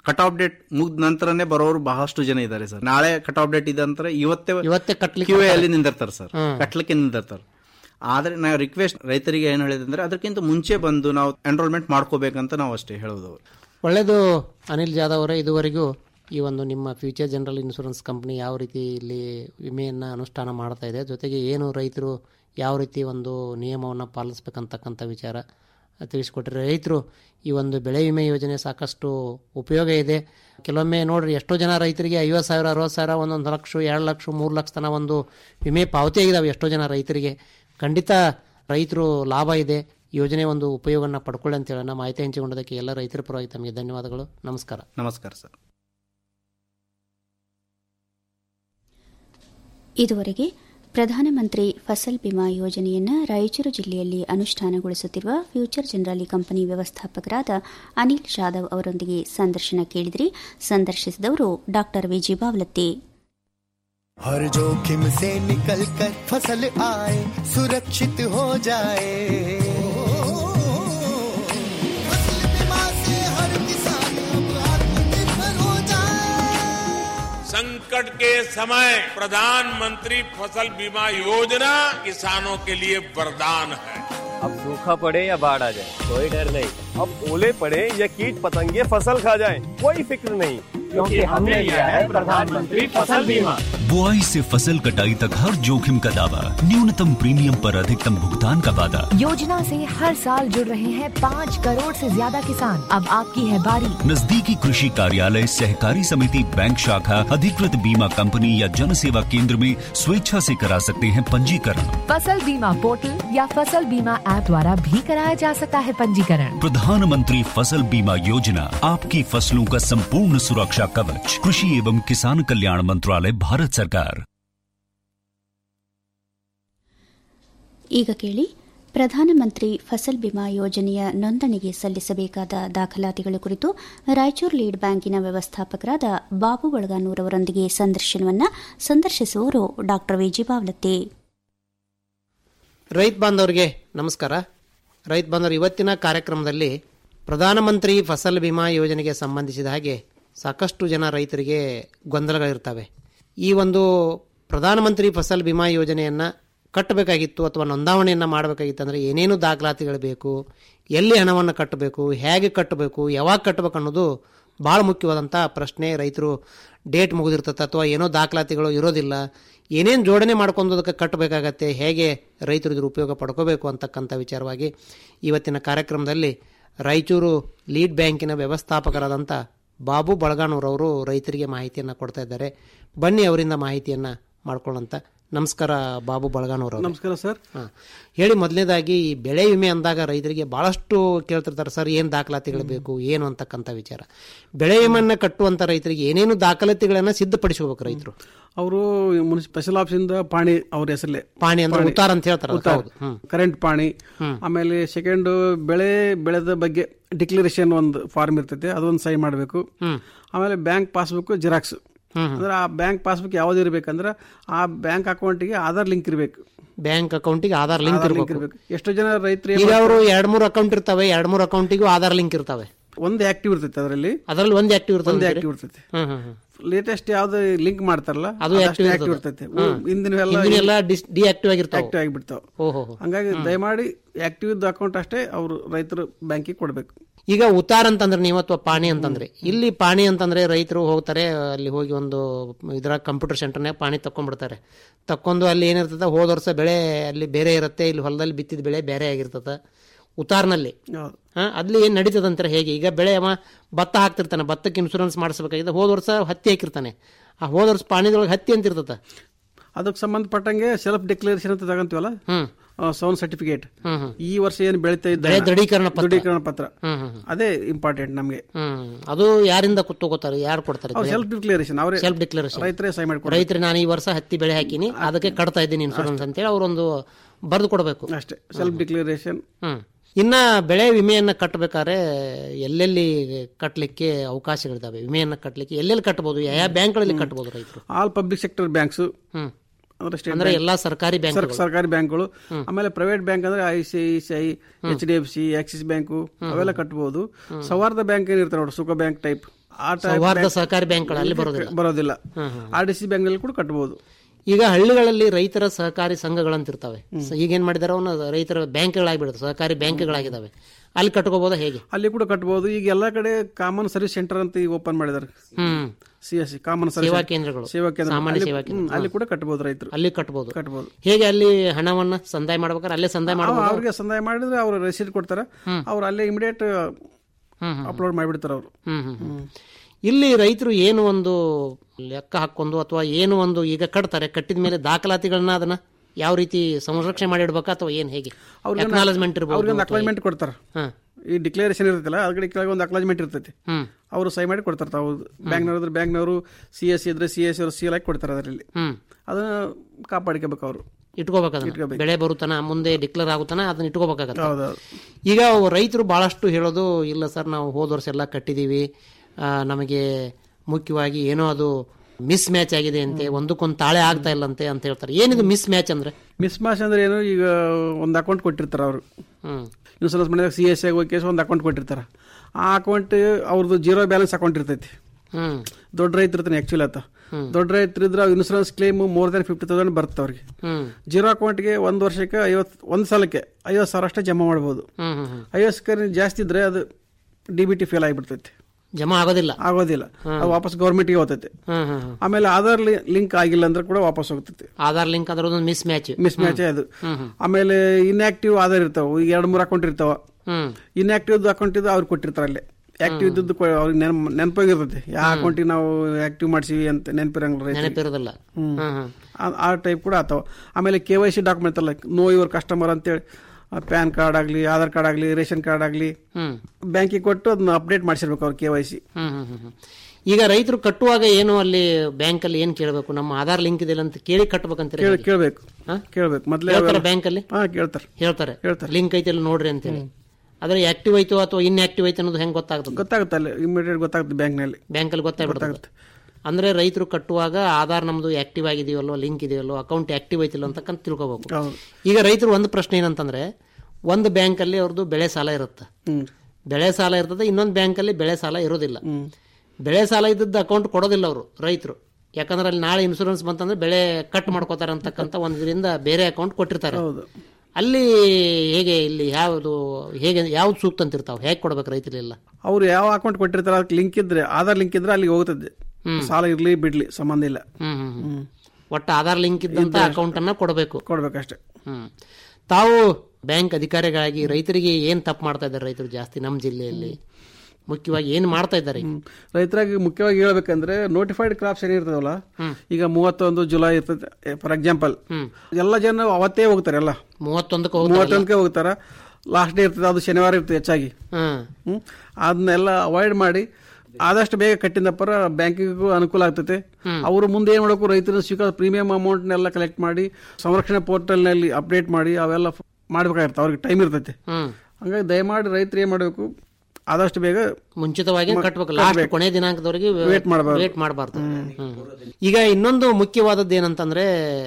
ಕಟ್ ಆಫ್ ಡೇಟ್ ಮುಗ್ದ ನಂತರನೇ ಬರೋರು ಬಹಳಷ್ಟು ಜನ ಇದ್ದಾರೆ ಸರ್ ನಾಳೆ ಕಟ್ ಆಫ್ ಡೇಟ್ ಇದೆ ಅಂತ ಇವತ್ತೇ ಇವತ್ತೇ ಕಟ್ಲಿಕ್ಕೆ ಕ್ಯೂ ಅಲ್ಲಿ ನಿಂದಿರ್ತಾರೆ ಸರ್ ಕಟ್ಲಿಕ್ಕೆ ನಿಂದಿರ್ತಾರೆ ಆದ್ರೆ ನಾವು ರಿಕ್ವೆಸ್ಟ್ ರೈತರಿಗೆ ಏನ್ ಹೇಳಿದ್ರೆ ಅದಕ್ಕಿಂತ ಮುಂಚೆ ಬಂದು ನಾವು ಎನ್ರೋಲ್ಮೆಂಟ್ ಮಾಡ್ಕೋಬೇಕಂತ ನಾವು ಅಷ್ಟೇ ಹೇಳೋದು ಒಳ್ಳೆಯದು ಅನಿಲ್ ಜಾಧವ್ ಅವರೇ ಇದುವರೆಗೂ ಈ ಒಂದು ನಿಮ್ಮ ಫ್ಯೂಚರ್ ಜನರಲ್ ಇನ್ಶೂರೆನ್ಸ್ ಕಂಪ್ನಿ ಯಾವ ರೀತಿ ಇಲ್ಲಿ ವಿಮೆಯನ್ನು ಅನುಷ್ಠಾನ ಮಾಡ್ತಾ ಇದೆ ಜೊತೆಗೆ ಏನು ರೈತರು ಯಾವ ರೀತಿ ಒಂದು ನಿಯಮವನ್ನು ಪಾಲಿಸ್ಬೇಕಂತಕ್ಕಂಥ ವಿಚಾರ ತಿಳಿಸ್ಕೊಟ್ರೆ ರೈತರು ಈ ಒಂದು ಬೆಳೆ ವಿಮೆ ಯೋಜನೆ ಸಾಕಷ್ಟು ಉಪಯೋಗ ಇದೆ ಕೆಲವೊಮ್ಮೆ ನೋಡ್ರಿ ಎಷ್ಟೋ ಜನ ರೈತರಿಗೆ ಐವತ್ತು ಸಾವಿರ ಅರವತ್ತು ಸಾವಿರ ಒಂದೊಂದು ಲಕ್ಷ ಎರಡು ಲಕ್ಷ ಮೂರು ಲಕ್ಷ ತನಕ ಒಂದು ವಿಮೆ ಪಾವತಿ ಆಗಿದಾವೆ ಎಷ್ಟೋ ಜನ ರೈತರಿಗೆ ಖಂಡಿತ ರೈತರು ಲಾಭ ಇದೆ ಈ ಯೋಜನೆ ಒಂದು ಉಪಯೋಗನ ಪಡ್ಕೊಳ್ಳಿ ಅಂತ ಹೇಳೋಣ ಮಾಹಿತಿ ಹಂಚಿಕೊಂಡದಕ್ಕೆ ಎಲ್ಲ ರೈತರ ಪರವಾಗಿ ತಮಗೆ ಧನ್ಯವಾದಗಳು ನಮಸ್ಕಾರ ನಮಸ್ಕಾರ ಸರ್ ಇದುವರೆಗೆ ಪ್ರಧಾನಮಂತ್ರಿ ಫಸಲ್ ಬಿಮಾ ಯೋಜನೆಯನ್ನು ರಾಯಚೂರು ಜಿಲ್ಲೆಯಲ್ಲಿ ಅನುಷ್ಠಾನಗೊಳಿಸುತ್ತಿರುವ ಫ್ಯೂಚರ್ ಜನರಲಿ ಕಂಪನಿ ವ್ಯವಸ್ಥಾಪಕರಾದ ಅನಿಲ್ ಜಾಧವ್ ಅವರೊಂದಿಗೆ ಸಂದರ್ಶನ ಕೇಳಿದ್ರಿ ಸಂದರ್ಶಿಸಿದವರು ಡಾ ವಿಜಿ ಬಾವಲತ್ತಿ हर जोखिम से निकल कर फसल आए सुरक्षित हो जाए फसल बीमा से हर किसान अब आत्मनिर्भर हो जाए संकट के समय प्रधानमंत्री फसल बीमा योजना किसानों के लिए वरदान है अब सूखा पड़े या बाढ़ आ जाए कोई डर नहीं अब ओले पड़े या कीट पतंगे फसल खा जाए कोई फिक्र नहीं क्योंकि हमने लिया है प्रधानमंत्री फसल बीमा बुआई से फसल कटाई तक हर जोखिम का दावा न्यूनतम प्रीमियम पर अधिकतम भुगतान का वादा योजना से हर साल जुड़ रहे हैं पाँच करोड़ से ज्यादा किसान अब आपकी है बारी नजदीकी कृषि कार्यालय सहकारी समिति बैंक शाखा अधिकृत बीमा कंपनी या जन सेवा केंद्र में स्वेच्छा से करा सकते हैं पंजीकरण फसल बीमा पोर्टल या फसल बीमा ऐप द्वारा भी कराया जा सकता है पंजीकरण प्रधानमंत्री फसल बीमा योजना आपकी फसलों का संपूर्ण सुरक्षा कवच कृषि एवं किसान कल्याण मंत्रालय भारत सरकार ಈಗ ಕೇಳಿ ಪ್ರಧಾನಮಂತ್ರಿ ಫಸಲ್ ಬಿಮಾ ಯೋಜನೆಯ ನೋಂದಣಿಗೆ ಸಲ್ಲಿಸಬೇಕಾದ ದಾಖಲಾತಿಗಳ ಕುರಿತು ರಾಯಚೂರು ಲೀಡ್ ಬ್ಯಾಂಕಿನ ವ್ಯವಸ್ಥಾಪಕರಾದ ಬಾಬು ಬಳಗಾನೂರ್ ಅವರೊಂದಿಗೆ ಸಂದರ್ಶನವನ್ನು ಸಂದರ್ಶಿಸುವವರು ಡಾ ವಿಜಿ ಬಾವಲತ್ತಿ ರೈತ ಬಾಂಧವರಿಗೆ ನಮಸ್ಕಾರ ರೈತ ಬಾಂಧವರು ಇವತ್ತಿನ ಕಾರ್ಯಕ್ರಮದಲ್ಲಿ ಪ್ರಧಾನಮಂತ್ರಿ ಫಸಲ್ ಬಿಮಾ ಯೋಜನೆಗೆ ಸಂಬಂಧಿಸಿದ ಹಾಗೆ ಸಾಕಷ್ಟು ಜನ ರೈತರಿಗೆ ಗೊಂದಲಗಳಿರ್ತವೆ ಈ ಒಂದು ಪ್ರಧಾನಮಂತ್ರಿ ಫಸಲ್ ಬಿಮಾ ಯೋಜನೆಯನ್ನು ಕಟ್ಟಬೇಕಾಗಿತ್ತು ಅಥವಾ ನೋಂದಾವಣೆಯನ್ನು ಮಾಡಬೇಕಾಗಿತ್ತು ಅಂದರೆ ಏನೇನು ದಾಖಲಾತಿಗಳು ಬೇಕು ಎಲ್ಲಿ ಹಣವನ್ನು ಕಟ್ಟಬೇಕು ಹೇಗೆ ಕಟ್ಟಬೇಕು ಯಾವಾಗ ಕಟ್ಟಬೇಕು ಅನ್ನೋದು ಭಾಳ ಮುಖ್ಯವಾದಂಥ ಪ್ರಶ್ನೆ ರೈತರು ಡೇಟ್ ಮುಗಿದಿರ್ತದೆ ಅಥವಾ ಏನೋ ದಾಖಲಾತಿಗಳು ಇರೋದಿಲ್ಲ ಏನೇನು ಜೋಡಣೆ ಮಾಡ್ಕೊಂಡೋದಕ್ಕೆ ಕಟ್ಟಬೇಕಾಗತ್ತೆ ಹೇಗೆ ರೈತರು ಇದ್ರ ಉಪಯೋಗ ಪಡ್ಕೋಬೇಕು ಅಂತಕ್ಕಂಥ ವಿಚಾರವಾಗಿ ಇವತ್ತಿನ ಕಾರ್ಯಕ್ರಮದಲ್ಲಿ ರಾಯಚೂರು ಲೀಡ್ ಬ್ಯಾಂಕಿನ ವ್ಯವಸ್ಥಾಪಕರಾದಂಥ ಬಾಬು ಬಳಗಾಣೂರವರು ರೈತರಿಗೆ ಮಾಹಿತಿಯನ್ನು ಕೊಡ್ತಾ ಇದ್ದಾರೆ ಬನ್ನಿ ಅವರಿಂದ ಮಾಹಿತಿಯನ್ನು ಮಾಡ್ಕೊಳ್ಳೋಂಥ ನಮಸ್ಕಾರ ಬಾಬು ಬಳಗಾನೂರವರು ನಮಸ್ಕಾರ ಸರ್ ಹಾಂ ಹೇಳಿ ಮೊದಲನೇದಾಗಿ ಈ ಬೆಳೆ ವಿಮೆ ಅಂದಾಗ ರೈತರಿಗೆ ಭಾಳಷ್ಟು ಕೇಳ್ತಿರ್ತಾರೆ ಸರ್ ಏನು ದಾಖಲಾತಿಗಳು ಬೇಕು ಏನು ಅಂತಕ್ಕಂಥ ವಿಚಾರ ಬೆಳೆ ವಿಮೆಯನ್ನು ಕಟ್ಟುವಂಥ ರೈತರಿಗೆ ಏನೇನು ದಾಖಲಾತಿಗಳನ್ನು ಸಿದ್ಧಪಡಿಸ್ಕೋಬೇಕು ರೈತರು ಅವರು ಸ್ಪೆಷಲ್ ಆಫೀಸ್ ಇಂದ ಪಾಣಿ ಅವ್ರ ಹೆಸರಲ್ಲೇ ಪಾಣಿ ಅಂದ್ರೆ ಉತ್ತಾರ ಅಂತ ಹೇಳ್ತಾರೆ ಅದಕ್ಕೆ ಹೌದು ಹ್ಮ್ ಕರೆಂಟ್ ಪಾಣಿ ಆಮೇಲೆ ಸೆಕೆಂಡ್ ಬೆಳೆ ಬೆಳೆದ ಬಗ್ಗೆ ಡಿಕ್ಲರೇಷನ್ ಒಂದು ಫಾರ್ಮ್ ಇರ್ತೈತೆ ಅದೊಂದು ಸೈನ್ ಮಾಡಬೇಕು ಆಮೇಲೆ ಬ್ಯಾಂಕ್ ಪಾಸ್ಬುಕ್ ಜಿರಾಕ್ಸ್ ಅಂದ್ರೆ ಆ ಬ್ಯಾಂಕ್ ಪಾಸ್ಬುಕ್ ಯಾವ್ದು ಇರ್ಬೇಕಂದ್ರೆ ಆ ಬ್ಯಾಂಕ್ ಅಕೌಂಟಿಗೆ ಆಧಾರ್ ಲಿಂಕ್ ಇರಬೇಕು ಬ್ಯಾಂಕ್ ಅಕೌಂಟಿಗೆ ಆಧಾರ್ ಲಿಂಕ್ ಲಿಂಕ್ ಇರಬೇಕು ಇರಬೇಕು ಎಷ್ಟೋ ಜನ ರೈತರು ಈಗ ಅವರು ಎರಡ್ ಮೂರು ಅಕೌಂಟ್ ಇರ್ತವೆ ಎರಡ್ ಮೂರು ಅಕೌಂಟಿಗೂ ಆಧಾರ್ ಲಿಂಕ್ ಇರ್ತವೆ ಒಂದು ಆಕ್ಟಿವ್ ಇರ್ತೈತೆ ಅದರಲ್ಲಿ ಅದರಲ್ಲಿ ಒಂದು ಆಕ್ಟಿವ್ ಒಂದು ಇರ್ತದೆ ಆಕ್ಟಿವ್ ಇರ್ತೈತೆ ಹ್ಮ್ ಹ್ಮ್ ಹ್ಮ್ ಲೇಟೆಸ್ಟ್ ಯಾವ್ದು ಲಿಂಕ್ ಮಾಡ್ತಾರಲ್ಲ ಅದು ಅದಷ್ಟೇ active active ಇರ್ತದೆ. ಇರ್ತೈತೆ ಹಿಂದಿನವೆಲ್ಲ ಹಿಂದಿನೆಲ್ಲ ಡಿಆಕ್ಟಿವ್ ಆಗಿರ್ತಾವೆ ಆಕ್ಟಿವ್ ಆಗಿಬಿಡ್ತಾವ ಓಹೋ ಹಂಗಾಗಿ ದಯಮಾಡಿ ಆಕ್ಟಿವ್ ಇದ್ದ ಅಕೌಂಟ್ ಅಷ್ಟೇ ಅವರು ರೈತರು ಬ್ಯಾಂಕಿಗೆ ಕೊಡಬೇಕು ಈಗ ಉತ್ತಾರ ಅಂತಂದ್ರೆ ನೀವು ಅಥವಾ ಪಾಣಿ ಅಂತಂದ್ರೆ ಇಲ್ಲಿ ಪಾಣಿ ಅಂತಂದ್ರೆ ರೈತರು ಹೋಗ್ತಾರೆ ಅಲ್ಲಿ ಹೋಗಿ ಒಂದು ಇದ್ರ ಕಂಪ್ಯೂಟರ್ ಸೆಂಟರ್ನಾಗ ಪಾಣಿ ತಕೊಂಡ್ಬಿಡ್ತಾರೆ ತಕ್ಕೊಂಡು ಅಲ್ಲಿ ಏನಿರ್ತದೆ ಹೋದ ವರ್ಷ ಬೆಳೆ ಅಲ್ಲಿ ಬೇರೆ ಇರುತ್ತೆ ಇಲ್ಲಿ ಹೊಲದಲ್ಲಿ ಬಿತ್ತಿದ ಬೆಳೆ ಬೇರೆ ಆಗಿರ್ತದೆ ಉತ್ತಾರ್ನಲ್ಲಿ ಹೌದು ಹಾ ಅಲ್ಲಿ ಏನ್ ನಡೀತದಂತಾರೆ ಹೇಗೆ ಈಗ ಬೆಳೆ ಅವ ಭತ್ತ ಹಾಕ್ತಿರ್ತಾನೆ ಭತ್ತಕ್ಕೆ ಇನ್ಶೂರೆನ್ಸ್ ಮಾಡಿಸ್ಬೇಕಾಗಿದೆ ಹೋದ ವರ್ಷ ಹತ್ತಿ ಹಾಕಿರ್ತಾನೆ ಆ ಹೋದ ವರ್ಷ ಪಾಣಿದೊಳಗೆ ಹತ್ತಿ ಅಂತ ಇರ್ತದೆ ಅದಕ್ಕೆ ಸಂಬಂಧಪಟ್ಟಂಗೆ ಸೆಲ್ಫ್ ಡಿಕ್ಲರೇಷನ್ ಅಂತ ತಗಂತೀವಲ್ಲ ಹ್ಮ್ ಸೌಂಡ್ ಸರ್ಟಿಫಿಕೇಟ್ ಹ್ಮ್ ಹ್ಮ್ ಈ ವರ್ಷ ಏನು ಬೆಳಿತಾ ಇದ್ದ ಬೆಳೆ ದೃಢೀಕರಣ ಪತ್ರ. ದೃಢೀಕರಣ ಪತ್ರ ಹ್ಮ್ ಹ್ಮ್ ಹ್ಮ್. ಅದೇ ಇಂಪಾರ್ಟೆಂಟ್ ನಮಗೆ ಹ್ಮ್ ಅದು ಯಾರಿಂದ ಕು- ತಗೋತಾರೆ ಯಾರು ಕೊಡ್ತಾರೆ ಅವ್ರು ಸೆಲ್ಫ್ ಡಿಕ್ಲರೇಷನ್ ಅವರೇ ಸೆಲ್ಫ್ ಡಿಕ್ಲರೇಷನ್ ರೈತರೇ ಸೈ ಮಾಡ್ಕೊಡ್ತಾರೆ ರೈತರು ನಾನು ಈ ವರ್ಷ ಹತ್ತಿ ಬೆಳೆ ಹಾಕಿನಿ ಅದಕ್ಕೆ ಕಟ್ತಾ ಇದ್ದೀನಿ ಇನ್ಶೂರೆನ್ಸ್ ಅಂತೇಳಿ ಅವರೊಂದು ಬರೆದು ಕೊಡಬೇಕು ಅಷ್ಟೇ ಸೆಲ್ಫ್ ಡಿಕ್ಲರೇಷನ್ ಹ್ಮ್ ಇನ್ನ ಬೆಳೆ ವಿಮೆಯನ್ನ ಕಟ್ಟಬೇಕಾದ್ರೆ ಎಲ್ಲೆಲ್ಲಿ ಕಟ್ಟಲಿಕ್ಕೆ ಅವಕಾಶಗಳಿದಾವೆ ವಿಮೆಯನ್ನ ಕಟ್ಟಲಿಕ್ಕೆ ಎಲ್ಲೆಲ್ಲಿ ಕಟ್ಟಬಹುದು ಯಾವ ಬ್ಯಾಂಕ್ಗಳಲ್ಲಿ ಕಟ್ಟಬಹುದು ರೈತರು ಆಲ್ ಪಬ್ಲಿಕ್ ಸೆಕ್ಟರ್ ಬ್ಯಾಂಕ್ಸ್ ಹ್ಮ್ ಅಂದ್ರೆ ಸ್ಟೇಟ್ ಅಂದ್ರೆ ಎಲ್ಲಾ ಸರ್ಕಾರಿ ಬ್ಯಾಂಕ್ ಸರ್- ಸರ್ಕಾರಿ ಬ್ಯಾಂಕ್ಗಳು ಆಮೇಲೆ ಪ್ರೈವೇಟ್ ಬ್ಯಾಂಕ್ ಅಂದ್ರೆ I C I C I H D F C axis bank ಅವೆಲ್ಲ ಕಟ್ಟಬಹುದು ಸೌಹಾರ್ದ ಬ್ಯಾಂಕ್ ಏನಿರ್ತಾರೆ ನೋಡಿ ಸುಖ ಬ್ಯಾಂಕ್ ಟೈಪ್ ಆ type ಸೌಹಾರ್ದ bank- ಸಹಕಾರಿ ಬ್ಯಾಂಕ್ಗಳು ಅಲ್ಲಿ ಬರೋದಿಲ್ಲ ಬರೋದಿಲ್ಲ ಹ್ಮ್, ಹ್ಮ್. ಆರ್ ಡಿ ಸಿ ಬ್ಯಾಂಕ್ನಲ್ಲಿ ಕೂಡ ಕಟ್ಬೋದು ಈಗ ಹಳ್ಳಿಗಳಲ್ಲಿ ರೈತರ ಸಹಕಾರಿ ಸಂಘಗಳಂತ ಇರ್ತಾವೆ ಸೊ ಈಗೇನ್ ಮಾಡಿದಾರೆ ಅವನ್ನ ರೈತರ ಬ್ಯಾಂಕ್ಗಳಾಗ್ಬಿಡುತ್ತೆ ಸಹಕಾರಿ ಬ್ಯಾಂಕ್ಗಳಾಗಿದ್ದಾವೆ ಅಲ್ಲಿ ಕಟ್ಕೋಬೋದಾ ಹೇಗೆ ಅಲ್ಲಿ ಕೂಡ ಕಟ್ಬೋದು ಈಗ ಎಲ್ಲ ಕಡೆ ಕಾಮನ್ ಸರ್ವಿಸ್ ಸೆಂಟರ್ ಅಂತ ಈಗ ಓಪನ್ ಮಾಡಿದ್ದಾರೆ ಹ್ಮ್ ಸಿ ಎಸ್ ಸಿ ಕಾಮನ್ ಸೇವಾ ಕೇಂದ್ರಗಳು ಸೇವಾ ಕೇಂದ್ರ ಸಾಮಾನ್ಯ ಅಲ್ಲಿ- ಸೇವಾ ಹ್ಮ್, ಕೇಂದ್ರ ಅಲ್ಲಿ ಕೂಡ ಕಟ್ಬೋದು ರೈತರು ಅಲ್ಲಿ ಕಟ್ಬೋದು ಕಟ್ಬೋದು ಹೇಗೆ ಅಲ್ಲಿ ಹಣವನ್ನ ಸಂದಾಯ ಮಾಡ್ಬೇಕಾದ್ರೆ ಅಲ್ಲೇ ಸಂದಾಯ ಅವ- ಮಾಡಬಹುದು ಅವ್ರಿಗೆ ಸಂದಾಯ ಮಾಡಿದ್ರೆ ಅವ್ರು ರೆಸಿಟ್ ಕೊಡ್ತಾರೆ ಅವ್ರು ಅಲ್ಲೇ ಇಮಿಡಿಯೇಟ್ ಅಪ್ಲೋಡ್ ಮಾಡಿಬಿಡ್ತಾರೆ ಅವರು ಹ್ಮ್ ಹ್ಮ್ ಹ್ಮ್. ಇಲ್ಲಿ ರೈತರು ಏನು ಒಂದು ಲೆಕ್ಕ ಹಾಕೊಂಡು ಅಥವಾ ಏನು ಒಂದು ಈಗ ಕಟ್ತಾರೆ ಕಟ್ಟಿದ ಮೇಲೆ ದಾಖಲಾತಿಗಳನ್ನ ಅದನ್ನ ಯಾವ ರೀತಿ ಸಂರಕ್ಷಣೆ ಮಾಡಿ ಇಡ್ಬೇಕಾ ಅಥವಾ ಏನ್ ಹೇಗೆ ಅಕ್ನಾಲಜ್ಮೆಂಟ್ ಅವ್ರಿಗೆ ಒಂದು ಇರ್ಬೋದು ಅಕ್ಲಾಜ್ಮೆಂಟ್ ಕೊಡ್ತಾರೆ ಹಾ. ಈ ಡಿಕ್ಲೇರೇಷನ್ ಇರುತ್ತಲ್ಲ ಅದ್ರ ಕೆಳಗೆ ಒಂದು ಅಕ್ಲಾಜ್ಮೆಂಟ್ ಇರ್ತೈತಿ ಹ್ಮ್ ಅವರು ಸೈ ಮಾಡಿ ಕೊಡ್ತಾರೆ ತಾವು ಬ್ಯಾಂಕ್ನವ್ರು ಇದ್ರೆ ಬ್ಯಾಂಕ್ನವರು ಸಿ ಎಸ್ ಇದ್ರೆ ಸಿ ಎಸ್ ಅವರು ಸೀಲ್ ಹಾಕಿ ಕೊಡ್ತಾರೆ ಅದರಲ್ಲಿ ಹ್ಮ್ ಅದನ್ನ ಕಾಪಾಡ್ಕೋಬೇಕು ಅವರು ಇಟ್ಕೋಬೇಕು ಅದನ್ನ. ಬೆಳೆ ಬರುತ್ತಾನ ಮುಂದೆ ಡಿಕ್ಲೇರ್ ಆಗುತ್ತಾನ ಅದನ್ನ ಇಟ್ಕೋಬೇಕಾಗತ್ತೆ ಹೌದೌದು ಈಗ ರೈತರು ಬಹಳಷ್ಟು ಹೇಳೋದು ಇಲ್ಲ ಸರ್ ನಾವು ಹೋದ ವರ್ಷ ಎಲ್ಲ ಕಟ್ಟಿದೀವಿ ಆ, ನಮಗೆ ಮುಖ್ಯವಾಗಿ ಏನೋ ಅದು ಮಿಸ್ ಮ್ಯಾಚ್ ಆಗಿದೆ ಅಂತೆ ಒಂದಕ್ಕೊಂದು ತಾಳೆ ಆಗ್ತಾ ಇಲ್ಲಂತೆ ಅಂತ ಹೇಳ್ತಾರೆ ಏನಿದು ಮಿಸ್ ಮ್ಯಾಚ್ ಅಂದ್ರೆ ಮಿಸ್ ಮ್ಯಾಚ್ ಅಂದ್ರೆ ಏನು ಈಗ ಒಂದು ಅಕೌಂಟ್ ಕೊಟ್ಟಿರ್ತಾರೆ ಅವರು ಹ್ಮ್ ಇನ್ಸೂರೆನ್ಸ್ ಮಾಡಿದಾಗ ಸಿ ಎಸ್ ಐ ಹೋಗಿ ಒಂದು ಅಕೌಂಟ್ ಕೊಟ್ಟಿರ್ತಾರೆ ಆ ಅಕೌಂಟ್ ಅವ್ರದ್ದು ಜೀರೋ ಬ್ಯಾಲೆನ್ಸ್ ಅಕೌಂಟ್ ಇರ್ತೈತಿ ಹ್ಮ್ ದೊಡ್ಡ ರೈತರು ಇರ್ತಾನೆ ಆಕ್ಚುಲಿ ಆತ ದೊಡ್ಡ ರೈತರು ಇದ್ರೆ insurance claim more than fifty thousand ಬರುತ್ತೆ ಅವ್ರಿಗೆ ಹ್ಮ್ ಜೀರೋ ಅಕೌಂಟ್ಗೆ ಒಂದು ವರ್ಷಕ್ಕೆ ಐವತ್ತು ಒಂದು ಸಲಕ್ಕೆ ಐವತ್ತು ಸಾವಿರ ಅಷ್ಟೇ ಜಮಾ ಮಾಡ್ಬೋದು ಹ್ಮ್ ಹ್ಮ್ ಹ್ಮ್ ಐವತ್ತು ಸಾವಿರ ಜಾಸ್ತಿ ಇದ್ರೆ ಅದು ಡಿ ಬಿ ಟಿ ಫೇಲ್ ಆಗಿಬಿಡ್ತೈತಿ ಜಮಾ ಆಗೋದಿಲ್ಲ ಆಗೋದಿಲ್ಲ ಅದು ವಾಪಸ್ ಗೌರ್ಮೆಂಟ್ಗೆ ಹೋಗ್ತೈತಿ ಹ್ಮ್ ಹ್ಮ್ ಹ್ಮ್ ಆಮೇಲೆ ಆಧಾರ್ ಲಿಂಕ್ ಆಗಿಲ್ಲ ಅಂದ್ರೆ ಕೂಡ ವಾಪಸ್ ಹೋಗ್ತೈತಿ ಆಧಾರ್ ಲಿಂಕ್ ಅದರದೊಂದು ಮಿಸ್ ಮ್ಯಾಚ್ ಮಿಸ್ ಮ್ಯಾಚ್ ಅದು ಆಮೇಲೆ ಇನ್ಆಕ್ಟಿವ್ ಆಧಾರ್ ಇರ್ತಾವ ಈಗ ಎರಡು ಮೂರು ಅಕೌಂಟ್ ಇರ್ತಾವ ಹ್ಮ್ ಇನ್ಆಕ್ಟಿವ್ ಅಕೌಂಟ್ ಇದ್ದು ಅವ್ರು ಕೊಟ್ಟಿರ್ತಾರೆ ಅಲ್ಲೇ ಆಕ್ಟಿವ್ ಇದ್ದದ್ದು ಕೊ- ಅವ್ರಿಗೆ ನೆನ್ ನೆನಪಾಗಿರ್ತೈತಿ ಯಾವ ಅಕೌಂಟಿಗೆ ನಾವು ಆಕ್ಟಿವ್ ಮಾಡ್ಸಿವಿ ಅಂತ ನೆನಪಿರಂಗಿಲ್ಲ ರೈತರಿಗೆ. ನೆನಪಿರೋದಿಲ್ಲ ಹ್ಮ್ ಹ್ಮ್ ಆ- ಆ ಟೈಪ್ ಕೂಡ ಆತಾವ ಆಮೇಲೆ ಕೆ ವೈ ಸಿ ಡಾಕ್ಯುಮೆಂಟ್ ಅಲ್ಲ ನೋ ಯುವರ್ ಕಸ್ಟಮರ್ ಅಂತೇಳಿ ಪ್ಯಾನ್ ಕಾರ್ಡ್ ಆಗಲಿ ಆಧಾರ್ ಕಾರ್ಡ್ ಆಗಲಿ ರೇಷನ್ ಕಾರ್ಡ್ ಆಗಲಿ ಹ್ಮ್ ಬ್ಯಾಂಕಿಗೆ ಕೊಟ್ಟು ಅದನ್ನ ಅಪ್ಡೇಟ್ ಮಾಡಿಸಿರ್ಬೇಕು ಅವ್ರು ಕೆ ವೈ ಸಿ ಹ್ಮ್ ಹ್ಮ್ ಹ್ಮ್ ಹ್ಮ್. ಈಗ ರೈತರು ಕಟ್ಟುವಾಗ ಏನು ಅಲ್ಲಿ ಬ್ಯಾಂಕ್ ಅಲ್ಲಿ ಏನ್ ಕೇಳಬೇಕು ನಮ್ಮ ಆಧಾರ್ ಲಿಂಕ್ ಇದೆ ಅಂತ ಕೇಳಿ ಕಟ್ಬೇಕಂತೀರಿ ಕೇಳಿ ಹೇಗೆ? ಕೇಳಬೇಕು ಹಾ? ಕೇಳಬೇಕು ಮೊದಲೇ ಹೇಳ್ತಾರ ಬ್ಯಾಂಕ್ ಅಲ್ಲಿ ಹಾ ಕೇಳ್ತಾರೆ ಹೇಳ್ತಾರೆ ಹೇಳ್ತಾರೆ. ಲಿಂಕ್ ಐತೆ ಇಲ್ಲ ನೋಡ್ರಿ ಅಂತೇಳಿ ಆದ್ರೆ ಆಕ್ಟಿವ್ ಐತೋ ಅಥವಾ ಇನ್ಆಕ್ಟಿವ್ ಐತೆ ಅನ್ನೋದು ಹೆಂಗ್ ಗೊತ್ತಾಗ್ತದೆ ಗೊತ್ತಾಗುತ್ತೆ ಅಲ್ಲಿ ಇಮಿಡಿಯೇಟ್ ಗೊತ್ತಾಗುತ್ತೆ ಬ್ಯಾಂಕ್ನಲ್ಲಿ ಬ್ಯಾಂಕ್ ಅಲ್ಲಿ ಗೊತ್ತಾಗ್ಬಿಡುತ್ತೆ ಅಂದ್ರೆ ರೈತರು ಕಟ್ಟುವಾಗ ಆಧಾರ್ ನಮ್ದು ಆಕ್ಟಿವ್ ಆಗಿದೆಯಲ್ಲೋ ಲಿಂಕ್ ಇದೆಯಲ್ಲೋ ಅಕೌಂಟ್ ಆಕ್ಟಿವ್ ಐತಿಲ್ಲ ಅಂತಕ್ಕಂತ ತಿಳ್ಕೊಬೇಕು ಹೌದು ಈಗ ರೈತರು ಒಂದು ಪ್ರಶ್ನೆ ಏನಂತಂದ್ರೆ ಒಂದು ಬ್ಯಾಂಕ್ ಅಲ್ಲಿ ಅವ್ರದ್ದು ಬೆಳೆ ಸಾಲ ಇರುತ್ತೆ ಹ್ಮ್ ಬೆಳೆ ಸಾಲ ಇರ್ತದೆ ಇನ್ನೊಂದು ಬ್ಯಾಂಕ್ ಅಲ್ಲಿ ಬೆಳೆ ಸಾಲ ಇರೋದಿಲ್ಲ ಬೆಳೆ ಸಾಲ ಇದ್ದದ್ದು ಅಕೌಂಟ್ ಕೊಡೋದಿಲ್ಲ ಅವರು ರೈತರು ಯಾಕಂದ್ರೆ ಅಲ್ಲಿ ನಾಳೆ ಇನ್ಶೂರೆನ್ಸ್ ಬಂತಂದ್ರೆ ಬೆಳೆ ಕಟ್ ಮಾಡ್ಕೋತಾರೆ ಅಂತಕ್ಕಂಥ ಒಂದರಿಂದ ಬೇರೆ ಅಕೌಂಟ್ ಕೊಟ್ಟಿರ್ತಾರೆ ಹೌದು ಅಲ್ಲಿ ಹೇಗೆ ಇಲ್ಲಿ ಯಾವುದು ಹೇಗೆ ಯಾವ್ದು ಸೂಕ್ತ ಅಂತಿರ್ತಾವೆ ಹೇಗೆ ಕೊಡ್ಬೇಕು ರೈತರಿಲ್ಲ ಅವ್ರು ಯಾವ ಅಕೌಂಟ್ ಕೊಟ್ಟಿರ್ತಾರೆ ಅದಕ್ಕೆ ಲಿಂಕ್ ಇದ್ರೆ ಆಧಾರ್ ಲಿಂಕ್ ಇದ್ರೆ ಅಲ್ಲಿಗೆ ಹೋಗ್ತದೆ ಸಾಲ ಇರ್ಲಿ ಬಿಡ್ಲಿ ಸಂಬಂಧ ಇಲ್ಲ ಹ್ಮ್ ಹ್ಮ್ ಹ್ಮ್. ಒಟ್ಟು ಆಧಾರ್ ಲಿಂಕ್ ಇದ್ದಂತ ಅಕೌಂಟ್ ಅನ್ನ ಕೊಡಬೇಕು ಕೊಡ್ಬೇಕಷ್ಟೇ ಹ್ಮ್ ತಾವು ಬ್ಯಾಂಕ್ ಅಧಿಕಾರಿಗಳಾಗಿ ರೈತರಿಗೆ ಏನ್ ತಪ್ಪು ಮಾಡ್ತಾ ಇದ್ದಾರೆ ರೈತರು ಜಾಸ್ತಿ ನಮ್ಮ ಜಿಲ್ಲೆಯಲ್ಲಿ ಮುಖ್ಯವಾಗಿ ಏನ್ ಮಾಡ್ತಾ ಇದ್ದಾರೆ ಈಗ? ರೈತರಾಗಿ ಮುಖ್ಯವಾಗಿ ಹೇಳ್ಬೇಕಂದ್ರೆ ನೋಟಿಫೈಡ್ ಕ್ರಾಪ್ಸ್ ಏನಿರ್ತದಲ್ಲ ಈಗ ಮೂವತ್ತೊಂದು ಜುಲೈ ಇರ್ತದೆ ಫಾರ್ ಎಕ್ಸಾಂಪಲ್ ಎಲ್ಲ ಜನ ಅವತ್ತೇ ಹೋಗ್ತಾರೆ ಎಲ್ಲ ಮೂವತ್ತೊಂದಕ್ಕೆ ಹೋಗ್ತಾರೆ ಮೂವತ್ತೊಂದಕ್ಕೆ ಹೋಗ್ತಾರ ಲಾಸ್ಟ್ ಡೇ ಇರ್ತದೆ ಅದು ಶನಿವಾರ ಇರ್ತದೆ ಹೆಚ್ಚಾಗಿ ಹ್ಮ್ ಹ್ಮ್ ಅದನ್ನೆಲ್ಲ ಅವಾಯ್ಡ್ ಮಾಡಿ ಆದಷ್ಟು ಬೇಗ ಕಟ್ಟಿದ ಪರ ಬ್ಯಾಂಕಿಗೂ ಅನುಕೂಲ ಆಗ್ತೈತೆ ಅವರು ಮುಂದೆ ಏನ್ ಮಾಡಬೇಕು ರೈತರ ಸ್ವೀಕಾರ ಪ್ರೀಮಿಯಂ ಅಮೌಂಟ್ನೆಲ್ಲ ಕಲೆಕ್ಟ್ ಮಾಡಿ ಸಂರಕ್ಷಣಾ ಪೋರ್ಟಲ್ನಲ್ಲಿ ಅಪ್ಡೇಟ್ ಮಾಡಿ ಅವೆಲ್ಲ ಫ್- ಮಾಡ್ಬೇಕಾಗಿರ್ತದೆ ಅವ್ರಿಗೆ ಟೈಮ್ ಇರ್ತೈತೆ ಹ್ಮ್ ಹಂಗಾಗಿ ದಯಮಾಡಿ ರೈತರು ಏನ್ ಮಾಡಬೇಕು ಆದಷ್ಟು ಬೇಗ ಮುಂಚಿತವಾಗಿ ಕಟ್ಬೇಕು ಲಾಸ್ಟ್ ಕೊನೆ ದಿನಾಂಕದವರೆಗೆ Wait ಮಾಡ್ಬಾರ್ದು. ವೇಟ್ ಮಾಡಬಾರ್ದು ಈಗ ಇನ್ನೊಂದು ಮುಖ್ಯವಾದದ್ದು ಏನಂತಂದ್ರೆ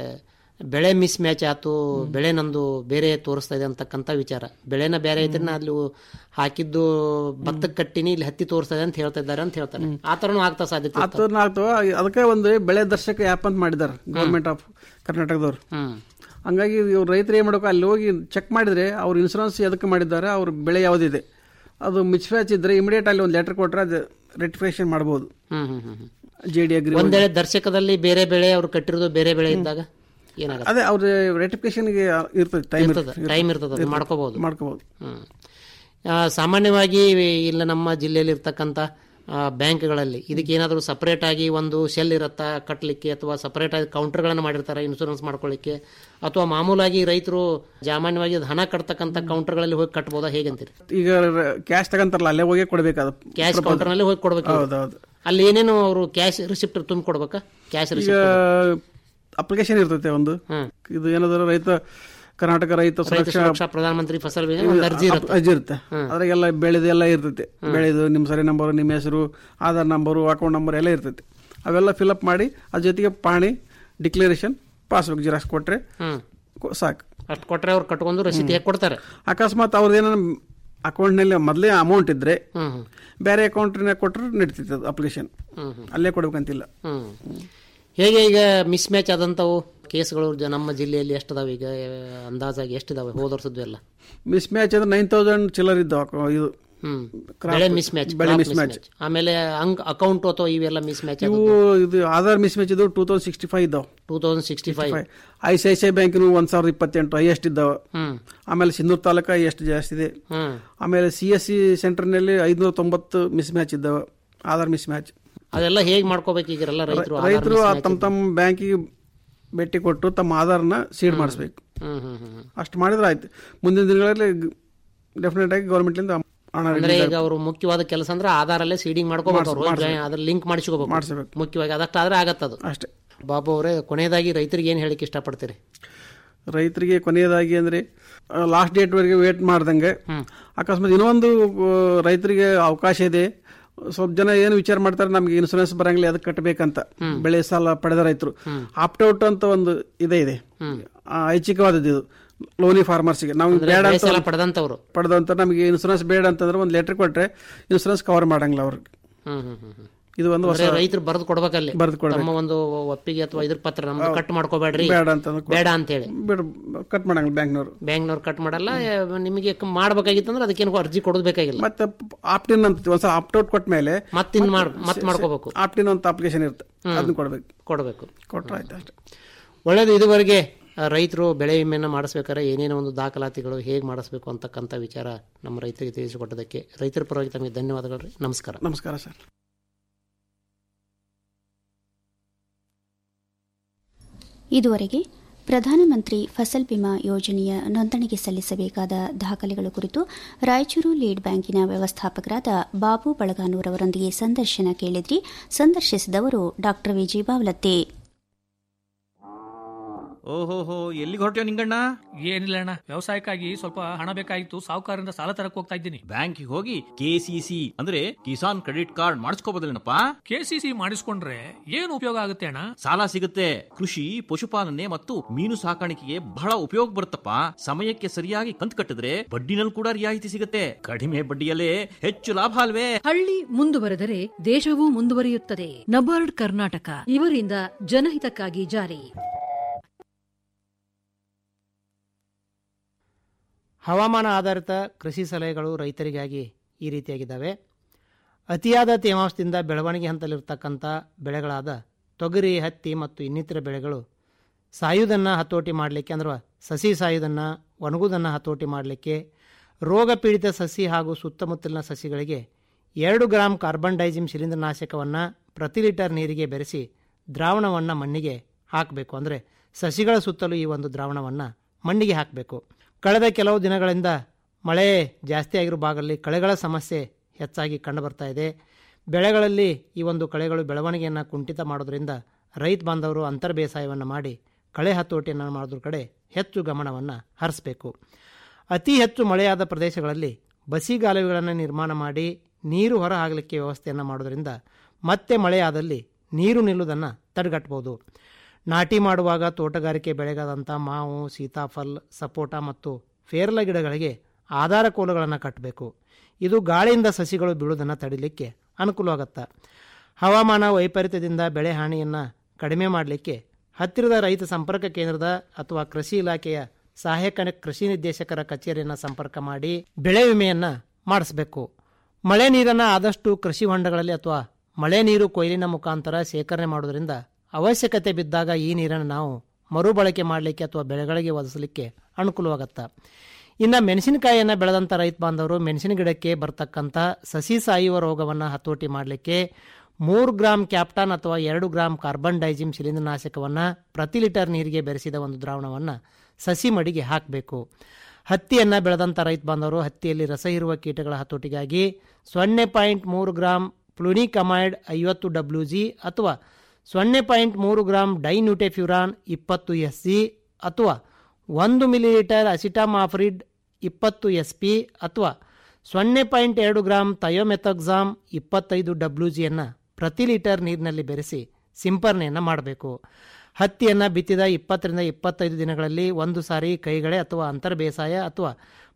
ಬೆಳೆ ಮಿಸ್ ಮ್ಯಾಚ್ ಆತು ಬೆಳೆ ನಂದು ಬೇರೆ ತೋರಿಸ್ತಾ ಇದೆ ಅಂತಕ್ಕಂಥ ವಿಚಾರ ಬೆಳೆನ ಬೇರೆ ಐತ್ರಿ ನಾ ಅಲ್ಲಿ ಹಾಕಿದ್ದು ಭತ್ತಕ್ಕೆ ಕಟ್ಟಿನಿ ಇಲ್ಲಿ ಹತ್ತಿ ತೋರಿಸ್ತಾ ಇದೆ ಅಂತ ಹೇಳ್ತಾ ಇದ್ದಾರೆ ಅಂತ ಹೇಳ್ತಾರೆ ಆ ತರನು ಆಗ್ತಾ ಸಾಧ್ಯತೆ ಇರ್ತದೆ. ಹತ್ತು ಆಗ್ತಾವ ಅದಕ್ಕೆ ಒಂದು ಬೆಳೆ ದರ್ಶಕ ಆ್ಯಪ್ ಅಂತ ಮಾಡಿದ್ದಾರೆ ಗೌರ್ಮೆಂಟ್ ಆಫ್ ಕರ್ನಾಟಕದವ್ರು ಹ್ಮ್ ಹಂಗಾಗಿ ಇವ್ರು ರೈತರು ಏನು ಮಾಡಬೇಕು ಅಲ್ಲಿ ಹೋಗಿ ಚೆಕ್ ಮಾಡಿದ್ರೆ ಅವ್ರ ಇನ್ಸೂರೆನ್ಸ್ ಎದಕ್ಕೆ ಮಾಡಿದ್ದಾರೆ ಅವ್ರ ಬೆಳೆ ಯಾವುದಿದೆ ಅದು ಮಿಸ್ ಮ್ಯಾಚ್ ಇದ್ರೆ ಇಮಿಡಿಯೇಟ್ ಅಲ್ಲಿ ಒಂದು ಲೆಟರ್ ಕೊಟ್ಟರೆ ಅದು ರೆಟಿಫಿಕೇಶನ್ ಮಾಡ್ಬೋದು ಹ್ಮ್ ಹ್ಮ್ ಹ್ಮ್ ಹ್ಮ್. ಜೆ ಡಿ ಅಗ್ರಿ ಒಂದ್ ವೇಳೆ ದರ್ಶಕದಲ್ಲಿ ಬೇರೆ ಬೆಳೆ ಅವ್ರು ಕಟ್ಟಿರೋದು ಬೇರೆ ಬೆಳೆ ಇದ್ದಾಗ ಏನಾಗುತ್ತೆ ಅದೇ ಅವ್ರ ರೆಟಿಫಿಕೇಶನ್ಗೆ ಇರ್ತದೆ ಟೈಮ್ ಇರ್ತದೆ ಟೈಮ್ ಇರ್ತದೆ ಅದು ಮಾಡ್ಕೋಬಹುದು ಮಾಡ್ಕೋಬಹುದು ಹ್ಮ್. ಆ, ಸಾಮಾನ್ಯವಾಗಿ ಇಲ್ಲ ನಮ್ಮ ಜಿಲ್ಲೆಯಲ್ಲಿ ಇರ್ತಕ್ಕಂಥ ಆ, ಬ್ಯಾಂಕ್ಗಳಲ್ಲಿ ಇದಕ್ಕೆ ಏನಾದರೂ ಸಪರೇಟ್ ಆಗಿ ಒಂದು ಶೆಲ್ ಇರುತ್ತಾ ಕಟ್ಟಲಿಕ್ಕೆ ಅಥವಾ ಸಪರೇಟ್ ಆಗಿ ಕೌಂಟರ್ಗಳನ್ನು ಮಾಡಿರ್ತಾರೆ ಇನ್ಶೂರೆನ್ಸ್ ಮಾಡ್ಕೊಳ್ಳಿಕ್ಕೆ ಅಥವಾ ಮಾಮೂಲಾಗಿ ರೈತರು ಸಾಮಾನ್ಯವಾಗಿ ಅದು ಹಣ ಕಟ್ತಕ್ಕಂಥ ಕೌಂಟರ್ಗಳಲ್ಲಿ ಹೋಗಿ ಕಟ್ಬೋದಾ ಹೇಗಂತೀರಿ ಈಗ ಕ್ಯಾಶ್ ತಗಂತಾರಲ್ಲ ಅಲ್ಲೇ ಹೋಗಿ ಕೊಡ್ಬೇಕು ಅದು ಕ್ಯಾಶ್ ಕೌಂಟರ್ನಲ್ಲಿ ಹೋಗಿ ಕೊಡ್ಬೇಕು ಇವ್ರು. ಹೌದೌದು ಅಲ್ಲಿ ಏನೇನು ಅವರು ಕ್ಯಾಶ್ ರಿಸಿಪ್ಟ್ ತುಂಬ ಕೊಡ್ಬೇಕಾ ಕ್ಯಾಶ್ ಈಗ ರಿಸಿಪ್ಟ್ ಅಪ್ಲಿಕೇಶನ್ ಇರ್ತೈತೆ ಒಂದು ಹ್ಮ್. ಇದು ಏನಾದರೂ ರೈತ ಕರ್ನಾಟಕ ರೈತ ರೈತ ಸುರಕ್ಷಾ ಸುರಕ್ಷಾ ಪ್ರಧಾನಮಂತ್ರಿ ಫಸಲ್ ಬಿಮಾ ಒಂದು ಅರ್ಜಿ ಇರುತ್ತೆ ಅರ್ಜಿ ಇರುತ್ತೆ ಅದ್ರಾಗೆಲ್ಲ ಬೆಳೆದೆಲ್ಲ ಇರ್ತೈತೆ ಬೆಳೆದು ನಿಮ್ಮ ಸರಿ ನಂಬರು ನಿಮ್ಮ ಹೆಸರು ಆಧಾರ್ ನಂಬರು ಅಕೌಂಟ್ ನಂಬರ್ ಎಲ್ಲ ಇರ್ತೈತೆ ಅವೆಲ್ಲ ಫಿಲಪ್ ಮಾಡಿ ಅದ್ರ ಜೊತೆಗೆ ಪಾಣಿ ಡಿಕ್ಲರೇಷನ್ ಪಾಸ್ಬುಕ್ ಜಿರಾಕ್ಸ್ ಕೊಟ್ರೆ ಹ್ಮ್ ಕೊ- ಸಾಕು ಅಷ್ಟು ಕೊಟ್ರೆ ಅವ್ರು ಕಟ್ಕೊಂಡು ರಸೀದಿ ಹೇಗೆ ಕೊಡ್ತಾರೆ ಅಕಸ್ಮಾತ್ ಅವ್ರದ್ದು ಏನೋ ಅಕೌಂಟ್ನಲ್ಲಿ ಮೊದಲೇ ಅಮೌಂಟ್ ಇದ್ರೆ ಹ್ಮ್ ಹ್ಮ್. ಬೇರೆ ಅಕೌಂಟ್ನ ಕೊಟ್ಟರೆ ನಡೀತಿತ್ತು ಅದು ಅಪ್ಲಿಕೇಶನ್ ಹ್ಮ್ ಹ್ಮ್. ಅಲ್ಲೇ ಕೊಡ್ಬೇಕಂತಿಲ್ಲ ಹ್ಮ್ ಹೇಗೆ ಈಗ ಮಿಸ್ ಮ್ಯಾಚ್ ಆದಂಥವು ಕೇಸ್ಗಳು ಜ- ನಮ್ಮ ಜಿಲ್ಲೆಯಲ್ಲಿ ಎಷ್ಟಿದಾವೆ ಈಗ ಆ, ಅಂದಾಜಾಗಿ ಎಷ್ಟಿದಾವೆ ಹೋದ ವರ್ಷದ್ದು ಎಲ್ಲ ಮಿಸ್ ಮ್ಯಾಚ್ ಅಂದ್ರೆ ನೈನ್ ತೌಸಂಡ್ ಚಿಲ್ಲರ್ ಇದ್ದು ಅಕೌ- ಇದು ಹ್ಮ್ Crop- ಬೆಳೆ ಮಿಸ್ ಮ್ಯಾಚ್ ಬೆಳೆ ಮಿಸ್ ಮ್ಯಾಚ್ ಆಮೇಲೆ ಅಂಕ್ ಅಕೌಂಟ್ ಅಥವಾ ಇವೆಲ್ಲ ಮಿಸ್ ಮ್ಯಾಚ್ ಇವು ಇದು ಆಧಾರ್ ಮಿಸ್ ಮ್ಯಾಚ್ ಇದು ಟೂ ತೌಸಂಡ್ ಸಿಕ್ಸ್ಟಿ ಫೈವ್ ಇದ್ದಾವೆ two thousand sixty five I C I C I ಬ್ಯಾಂಕಿನ ಒಂದ್ ಸಾವಿರದ ಇಪ್ಪತ್ತೆಂಟು ಹೈಯೆಸ್ಟ್ ಇದ್ದಾವೆ ಹ್ಮ್ ಆಮೇಲೆ ಸಿಂಧೂರು ತಾಲೂಕು ಎಷ್ಟು ಜಾಸ್ತಿ ಇದೆ ಹ್ಮ್ ಆಮೇಲೆ ಸಿ ಎಸ್ ಸಿ ಸೆಂಟರ್ನಲ್ಲಿ ಐದುನೂರ ತೊಂಬತ್ತು ಮಿಸ್ ಮ್ಯಾಚ್ ಇದ್ದಾವೆ ಆಧಾರ್ ಮಿಸ್ ಮ್ಯಾಚ್ ಅದೆಲ್ಲ ಹೇಗೆ ಮಾಡ್ಕೋಬೇಕು ಈಗೆಲ್ಲ ರೈತರು ಆಧಾರ್ ರೈತರು mismatch ತಮ್ಮ ತಮ್ಮ ಬ್ಯಾಂಕಿಗೆ ಭೇಟಿ ಕೊಟ್ಟು ತಮ್ಮ ಆಧಾರ್ನ ಸೀಡ್ ಮಾಡಿಸ್ಬೇಕು ಹ್ಮ್ ಹ್ಮ್ ಹ್ಮ್ ಹ್ಮ್. ಅಷ್ಟು ಮಾಡಿದ್ರೆ ಆಯ್ತು ಮುಂದಿನ ದಿನಗಳಲ್ಲಿ ಡೆಫಿನೆಟ್ ಆಗಿ ಗೌರ್ಮೆಂಟ್ಲಿಂದ ಹಣ ಅಂದ್ರೆ release ಈಗ ಅವರು ಮುಖ್ಯವಾದ ಕೆಲಸ ಅಂದ್ರೆ ಆಧಾರಲ್ಲೇ ಸೀಡಿಂಗ್ ಮಾಡ್ಕೋಬೇಕು ಅವರು ಅದ್ರ ಲಿಂಕ್ ಮಾಡಿಸ್ಕೋಬೇಕು ಮಾಡಿಸ್ಬೇಕು. ಮುಖ್ಯವಾಗಿ ಅದಷ್ಟಾದ್ರೆ ಆಗತ್ತದು ಅಷ್ಟೇ ಬಾಬು ಅವರೇ ಕೊನೆಯದಾಗಿ ರೈತರಿಗೆ ಏನ್ ಹೇಳಿಕ್ಕೆ ಇಷ್ಟಪಡ್ತೀರಿ ರೈತರಿಗೆ ಕೊನೆಯದಾಗಿ ಅಂದ್ರೆ ಲಾಸ್ಟ್ ಡೇಟ್ ವರೆಗೆ ವೇಟ್ ಮಾಡ್ದಂಗೆ ಅಕಸ್ಮಾತ್ ಇನ್ನೊಂದು ಆ, ರೈತರಿಗೆ ಅವಕಾಶ ಇದೆ ಸ್ವಲ್ಪ ಜನ ಏನು ವಿಚಾರ ಮಾಡ್ತಾರೆ ನಮ್ಗೆ ಇನ್ಸೂರೆನ್ಸ್ ಬರಂಗಿಲ್ಲ ಅದಕ್ಕೆ ಕಟ್ಟಬೇಕಂತ ಬೆಳೆ ಸಾಲ ಪಡೆದ ರೈತರು ಆಪ್ಟ್ ಔಟ್ ಅಂತ ಒಂದು ಇದೇ ಇದೆ ಆ, ಐಚ್ಛಿಕವಾದದ್ದು ಇದು ಲೋನಿ ಫಾರ್ಮರ್ಸ್ಗೆ ನಾವು ಬೇಡ ಬೆಳೆ ಅಂತ ಸಾಲ ಪಡೆದಂತವ್ರು ಪಡೆದಂತ ನಮಗೆ ಇನ್ಸೂರೆನ್ಸ್ ಬೇಡ ಅಂತಂದ್ರೆ ಒಂದು ಲೆಟರ್ ಕೊಟ್ರೆ ಇನ್ಸೂರೆನ್ಸ್ ಕವರ್ ಮಾಡಂಗಿಲ್ಲ ಅವ್ರಿಗೆ ಹ್ಮ್ ಹ್ಮ್ ಹ್ಮ್ ಹ್ಮ್. ಇದು ಒಂದು ಹೊಸ ಅಂದ್ರೆ ರೈತರು ಬರೆದು ಕೊಡ್ಬೇಕಲ್ಲಿ ಬರ್ದು ಕೊಡ್ಬೇಕು. ತಮ್ಮ ಒಂದು ಒಪ್ಪಿಗೆ ಅಥವಾ ಇದ್ರ ಪತ್ರ ನಮ್ದು ಕಟ್ ಮಾಡ್ಕೋಬೇಡ್ರಿ ಬೇಡ ಅಂತಂದ್ರೆ ಬೇಡ ಅಂತ ಹೇಳಿ ಬಿಡು ಕಟ್ ಮಾಡಂಗಿಲ್ಲ ಬ್ಯಾಂಕ್ನವರು ಬ್ಯಾಂಕ್ನವ್ರು ಕಟ್ ಮಾಡಲ್ಲ ನಿಮಗೆ ಕ- ಮಾಡ್ಬೇಕಾಗಿತ್ತು ಅಂದ್ರೆ ಅದಕ್ಕೇನು ಅರ್ಜಿ ಕೊಡೋದು ಬೇಕಾಗಿಲ್ಲ ಮತ್ತೆ ಆಪ್ಟಿನ್ ಅಂತ ಒಂದ್ಸಲ ಆಪ್ಟ್ ಔಟ್ ಕೊಟ್ಟ ಮೇಲೆ ಮತ್ತಿನ್ ಮಾಡ್ ಮತ್ ಮಾಡ್ಕೋಬೇಕು ಆಪ್ಟಿನ್ ಅಂತ ಅಪ್ಲಿಕೇಶನ್ ಇರುತ್ತೆ ಅದನ್ನ ಕೊಡ್ಬೇಕು ಕೊಡಬೇಕು ಕೊಟ್ರೆ ಆಯ್ತು ಅಷ್ಟೇ ಒಳ್ಳೇದು ಇದುವರೆಗೆ ಆ, ರೈತರು ಬೆಳೆ ವಿಮೆಯನ್ನು ಮಾಡಿಸ್ಬೇಕಾದ್ರೆ ಏನೇನೋ ಒಂದು ದಾಖಲಾತಿಗಳು ಹೇಗೆ ಮಾಡಿಸ್ಬೇಕು ಅಂತಕ್ಕಂಥ ವಿಚಾರ ನಮ್ಮ ರೈತರಿಗೆ ತಿಳಿಸಿಕೊಟ್ಟದಕ್ಕೆ ರೈತರ ಪರವಾಗಿ ತಮಗೆ ಧನ್ಯವಾದಗಳು ರೀ ನಮಸ್ಕಾರ ನಮಸ್ಕಾರ ಸರ್ ಇದುವರೆಗೆ ಪ್ರಧಾನಮಂತ್ರಿ ಫಸಲ್ ಬಿಮಾ ಯೋಜನೆಯ ನೋಂದಣಿಗೆ ಸಲ್ಲಿಸಬೇಕಾದ ದಾಖಲೆಗಳ ಕುರಿತು ರಾಯಚೂರು ಲೀಡ್ ಬ್ಯಾಂಕಿನ ವ್ಯವಸ್ಥಾಪಕರಾದ ಬಾಬು ಬಳಗಾನೂರ್ ಅವರೊಂದಿಗೆ ಸಂದರ್ಶನ ಕೇಳಿದ್ರಿ ಸಂದರ್ಶಿಸಿದವರು ಡಾ ವಿಜಿ ಬಾವಲತ್ತೆ ಓಹೋಹೋ ಎಲ್ಲಿಗೆ ಹೊರಟ್ಯೋ ನಿಂಗಣ್ಣ ಏನಿಲ್ಲ ಅಣ್ಣ ವ್ಯವಸಾಯಕ್ಕಾಗಿ ಸ್ವಲ್ಪ ಹಣ ಬೇಕಾಗಿತ್ತು ಸಾಹುಕಾರರಿಂದ ಸಾಲ ತರಕ್ ಹೋಗ್ತಾ ಇದ್ದೀನಿ ಬ್ಯಾಂಕಿಗೆ ಹೋಗಿ ಕೆಸಿಸಿ ಅಂದ್ರೆ ಕಿಸಾನ್ ಕ್ರೆಡಿಟ್ ಕಾರ್ಡ್ ಮಾಡಿಸ್ಕೋಬೋದಲ್ಲೇನಪ್ಪ ಕೆಸಿಸಿ ಮಾಡಿಸ್ಕೊಂಡ್ರೆ ಏನು ಉಪಯೋಗ ಆಗುತ್ತೆ ಅಣ್ಣ ಸಾಲ ಸಿಗುತ್ತೆ ಕೃಷಿ ಪಶುಪಾಲನೆ ಮತ್ತು ಮೀನು ಸಾಕಾಣಿಕೆಗೆ ಬಹಳ ಉಪಯೋಗ ಬರುತ್ತಪ್ಪ ಸಮಯಕ್ಕೆ ಸರಿಯಾಗಿ ಕಂತು ಕಟ್ಟಿದ್ರೆ ಬಡ್ಡಿನಲ್ಲಿ ಕೂಡ ರಿಯಾಯಿತಿ ಸಿಗುತ್ತೆ ಕಡಿಮೆ ಬಡ್ಡಿಯಲ್ಲೇ ಹೆಚ್ಚು ಲಾಭ ಅಲ್ವೇ ಹಳ್ಳಿ ಮುಂದುವರೆದರೆ ದೇಶವೂ ಮುಂದುವರಿಯುತ್ತದೆ ನಬಾರ್ಡ್ ಕರ್ನಾಟಕ ಇವರಿಂದ ಜನಹಿತಕ್ಕಾಗಿ ಜಾರಿ ಹವಾಮಾನ ಆಧಾರಿತ ಕೃಷಿ ಸಲಹೆಗಳು ರೈತರಿಗಾಗಿ ಈ ರೀತಿಯಾಗಿದ್ದಾವೆ ಅತಿಯಾದ ತೇವಾಂಶದಿಂದ ಬೆಳವಣಿಗೆ ಹಂತದಲ್ಲಿರ್ತಕ್ಕಂಥ ಬೆಳೆಗಳಾದ ತೊಗರಿ ಹತ್ತಿ ಮತ್ತು ಇನ್ನಿತರ ಬೆಳೆಗಳು ಸಾಯುವುದನ್ನು ಹತೋಟಿ ಮಾಡಲಿಕ್ಕೆ ಅಂದ್ರೆ ಸಸಿ ಸಾಯುವುದನ್ನು ಒಣಗುವುದನ್ನು ಹತೋಟಿ ಮಾಡಲಿಕ್ಕೆ ರೋಗ ಪೀಡಿತ ಸಸಿ ಹಾಗೂ ಸುತ್ತಮುತ್ತಲಿನ ಸಸಿಗಳಿಗೆ ಎರಡು ಗ್ರಾಂ ಕಾರ್ಬನ್ ಡೈಜಿಮ್ ಶಿಲೀಂಧ್ರನಾಶಕವನ್ನು ಪ್ರತಿ ಲೀಟರ್ ನೀರಿಗೆ ಬೆರೆಸಿ ದ್ರಾವಣವನ್ನು ಮಣ್ಣಿಗೆ ಹಾಕಬೇಕು ಅಂದರೆ ಸಸಿಗಳ ಸುತ್ತಲೂ ಈ ಒಂದು ದ್ರಾವಣವನ್ನು ಮಣ್ಣಿಗೆ ಹಾಕಬೇಕು ಕಳೆದ ಕೆಲವು ದಿನಗಳಿಂದ ಮಳೆ ಜಾಸ್ತಿ ಆಗಿರೋ ಭಾಗದಲ್ಲಿ ಕಳೆಗಳ ಸಮಸ್ಯೆ ಹೆಚ್ಚಾಗಿ ಕಂಡುಬರ್ತಾ ಇದೆ ಬೆಳೆಗಳಲ್ಲಿ ಈ ಒಂದು ಕಳೆಗಳು ಬೆಳವಣಿಗೆಯನ್ನು ಕುಂಠಿತ ಮಾಡೋದ್ರಿಂದ ರೈತ ಬಾಂಧವರು ಅಂತರ್ ಬೇಸಾಯವನ್ನು ಮಾಡಿ ಕಳೆ ಹತೋಟಿಯನ್ನು ಮಾಡೋದ್ರ ಕಡೆ ಹೆಚ್ಚು ಗಮನವನ್ನು ಹರಿಸಬೇಕು ಅತಿ ಹೆಚ್ಚು ಮಳೆಯಾದ ಪ್ರದೇಶಗಳಲ್ಲಿ ಬಸಿಗಾಲುವೆಗಳನ್ನು ನಿರ್ಮಾಣ ಮಾಡಿ ನೀರು ಹೊರ ಆಗಲಿಕ್ಕೆ ವ್ಯವಸ್ಥೆಯನ್ನು ಮಾಡೋದ್ರಿಂದ ಮತ್ತೆ ಮಳೆಯಾದಲ್ಲಿ ನೀರು ನಿಲ್ಲುವುದನ್ನು ತಡೆಗಟ್ಟಬಹುದು ನಾಟಿ ಮಾಡುವಾಗ ತೋಟಗಾರಿಕೆ ಬೆಳೆಗಾದಂಥ ಮಾವು ಸೀತಾಫಲ್ ಸಪೋಟ ಮತ್ತು ಫೇರ್ಲ ಗಿಡಗಳಿಗೆ ಆಧಾರ ಕೋಲುಗಳನ್ನು ಕಟ್ಟಬೇಕು ಇದು ಗಾಳಿಯಿಂದ ಸಸಿಗಳು ಬೀಳುವುದನ್ನು ತಡಿಲಿಕ್ಕೆ ಅನುಕೂಲವಾಗುತ್ತೆ ಹವಾಮಾನ ವೈಪರೀತ್ಯದಿಂದ ಬೆಳೆ ಹಾನಿಯನ್ನು ಕಡಿಮೆ ಮಾಡಲಿಕ್ಕೆ ಹತ್ತಿರದ ರೈತ ಸಂಪರ್ಕ ಕೇಂದ್ರದ ಅಥವಾ ಕೃಷಿ ಇಲಾಖೆಯ ಸಹಾಯಕ ಕೃಷಿ ನಿರ್ದೇಶಕರ ಕಚೇರಿಯನ್ನು ಸಂಪರ್ಕ ಮಾಡಿ ಬೆಳೆ ವಿಮೆಯನ್ನು ಮಾಡಿಸಬೇಕು ಮಳೆ ನೀರನ್ನು ಆದಷ್ಟು ಕೃಷಿ ಹೊಂಡಗಳಲ್ಲಿ ಅಥವಾ ಮಳೆ ನೀರು ಕೊಯ್ಲಿನ ಮುಖಾಂತರ ಶೇಖರಣೆ ಮಾಡೋದ್ರಿಂದ ಅವಶ್ಯಕತೆ ಬಿದ್ದಾಗ ಈ ನೀರನ್ನು ನಾವು ಮರುಬಳಕೆ ಮಾಡಲಿಕ್ಕೆ ಅಥವಾ ಬೆಳೆಗಳಿಗೆ ಒದಗಿಸಲಿಕ್ಕೆ ಅನುಕೂಲವಾಗತ್ತೆ ಇನ್ನು ಮೆಣಸಿನಕಾಯಿಯನ್ನು ಬೆಳೆದಂಥ ರೈತ ಬಾಂಧವರು ಮೆಣಸಿನ ಗಿಡಕ್ಕೆ ಬರ್ತಕ್ಕಂಥ ಸಸಿ ಸಾಯುವ ರೋಗವನ್ನು ಹತೋಟಿ ಮಾಡಲಿಕ್ಕೆ ಮೂರು ಗ್ರಾಂ ಕ್ಯಾಪ್ಟಾನ್ ಅಥವಾ ಎರಡು ಗ್ರಾಂ ಕಾರ್ಬನ್ ಡೈಜಿಮ್ ಶಿಲೀಂಧ್ರನಾಶಕವನ್ನು ಪ್ರತಿ ಲೀಟರ್ ನೀರಿಗೆ ಬೆರೆಸಿದ ಒಂದು ದ್ರಾವಣವನ್ನು ಸಸಿ ಮಡಿಗೆ ಹಾಕಬೇಕು ಹತ್ತಿಯನ್ನು ಬೆಳೆದಂಥ ರೈತ ಬಾಂಧವರು ಹತ್ತಿಯಲ್ಲಿ ರಸ ಇರುವ ಕೀಟಗಳ ಹತೋಟಿಗಾಗಿ ಸೊನ್ನೆ ಪಾಯಿಂಟ್ ಮೂರು ಗ್ರಾಂ ಪ್ಲುನಿಕಮೈಡ್ ಐವತ್ತು ಡಬ್ಲ್ಯೂ ಜಿ ಅಥವಾ ಸೊನ್ನೆ ಪಾಯಿಂಟ್ ಮೂರು ಗ್ರಾಂ ಡೈನ್ಯೂಟೆಫ್ಯೂರಾನ್ ಇಪ್ಪತ್ತು ಎಸ್ ಸಿ ಅಥವಾ ಒಂದು ಮಿಲಿಲೀಟರ್ ಅಸಿಟಾಮಾಫ್ರಿಡ್ ಇಪ್ಪತ್ತು ಎಸ್ ಪಿ ಅಥವಾ ಸೊನ್ನೆ ಪಾಯಿಂಟ್ ಎರಡು ಗ್ರಾಂ ಥಯೋಮೆಥಾಕ್ಸಾಮ್ ಇಪ್ಪತ್ತೈದು ಡಬ್ಲ್ಯೂ ಜಿಯನ್ನು ಪ್ರತಿ ಲೀಟರ್ ನೀರಿನಲ್ಲಿ ಬೆರೆಸಿ ಸಿಂಪರಣೆಯನ್ನು ಮಾಡಬೇಕು ಹತ್ತಿಯನ್ನು ಬಿತ್ತಿದ ಇಪ್ಪತ್ತರಿಂದ ಇಪ್ಪತ್ತೈದು ದಿನಗಳಲ್ಲಿ ಒಂದು ಸಾರಿ ಕೈಗಳೆ ಅಥವಾ ಅಂತರ್ ಬೇಸಾಯ ಅಥವಾ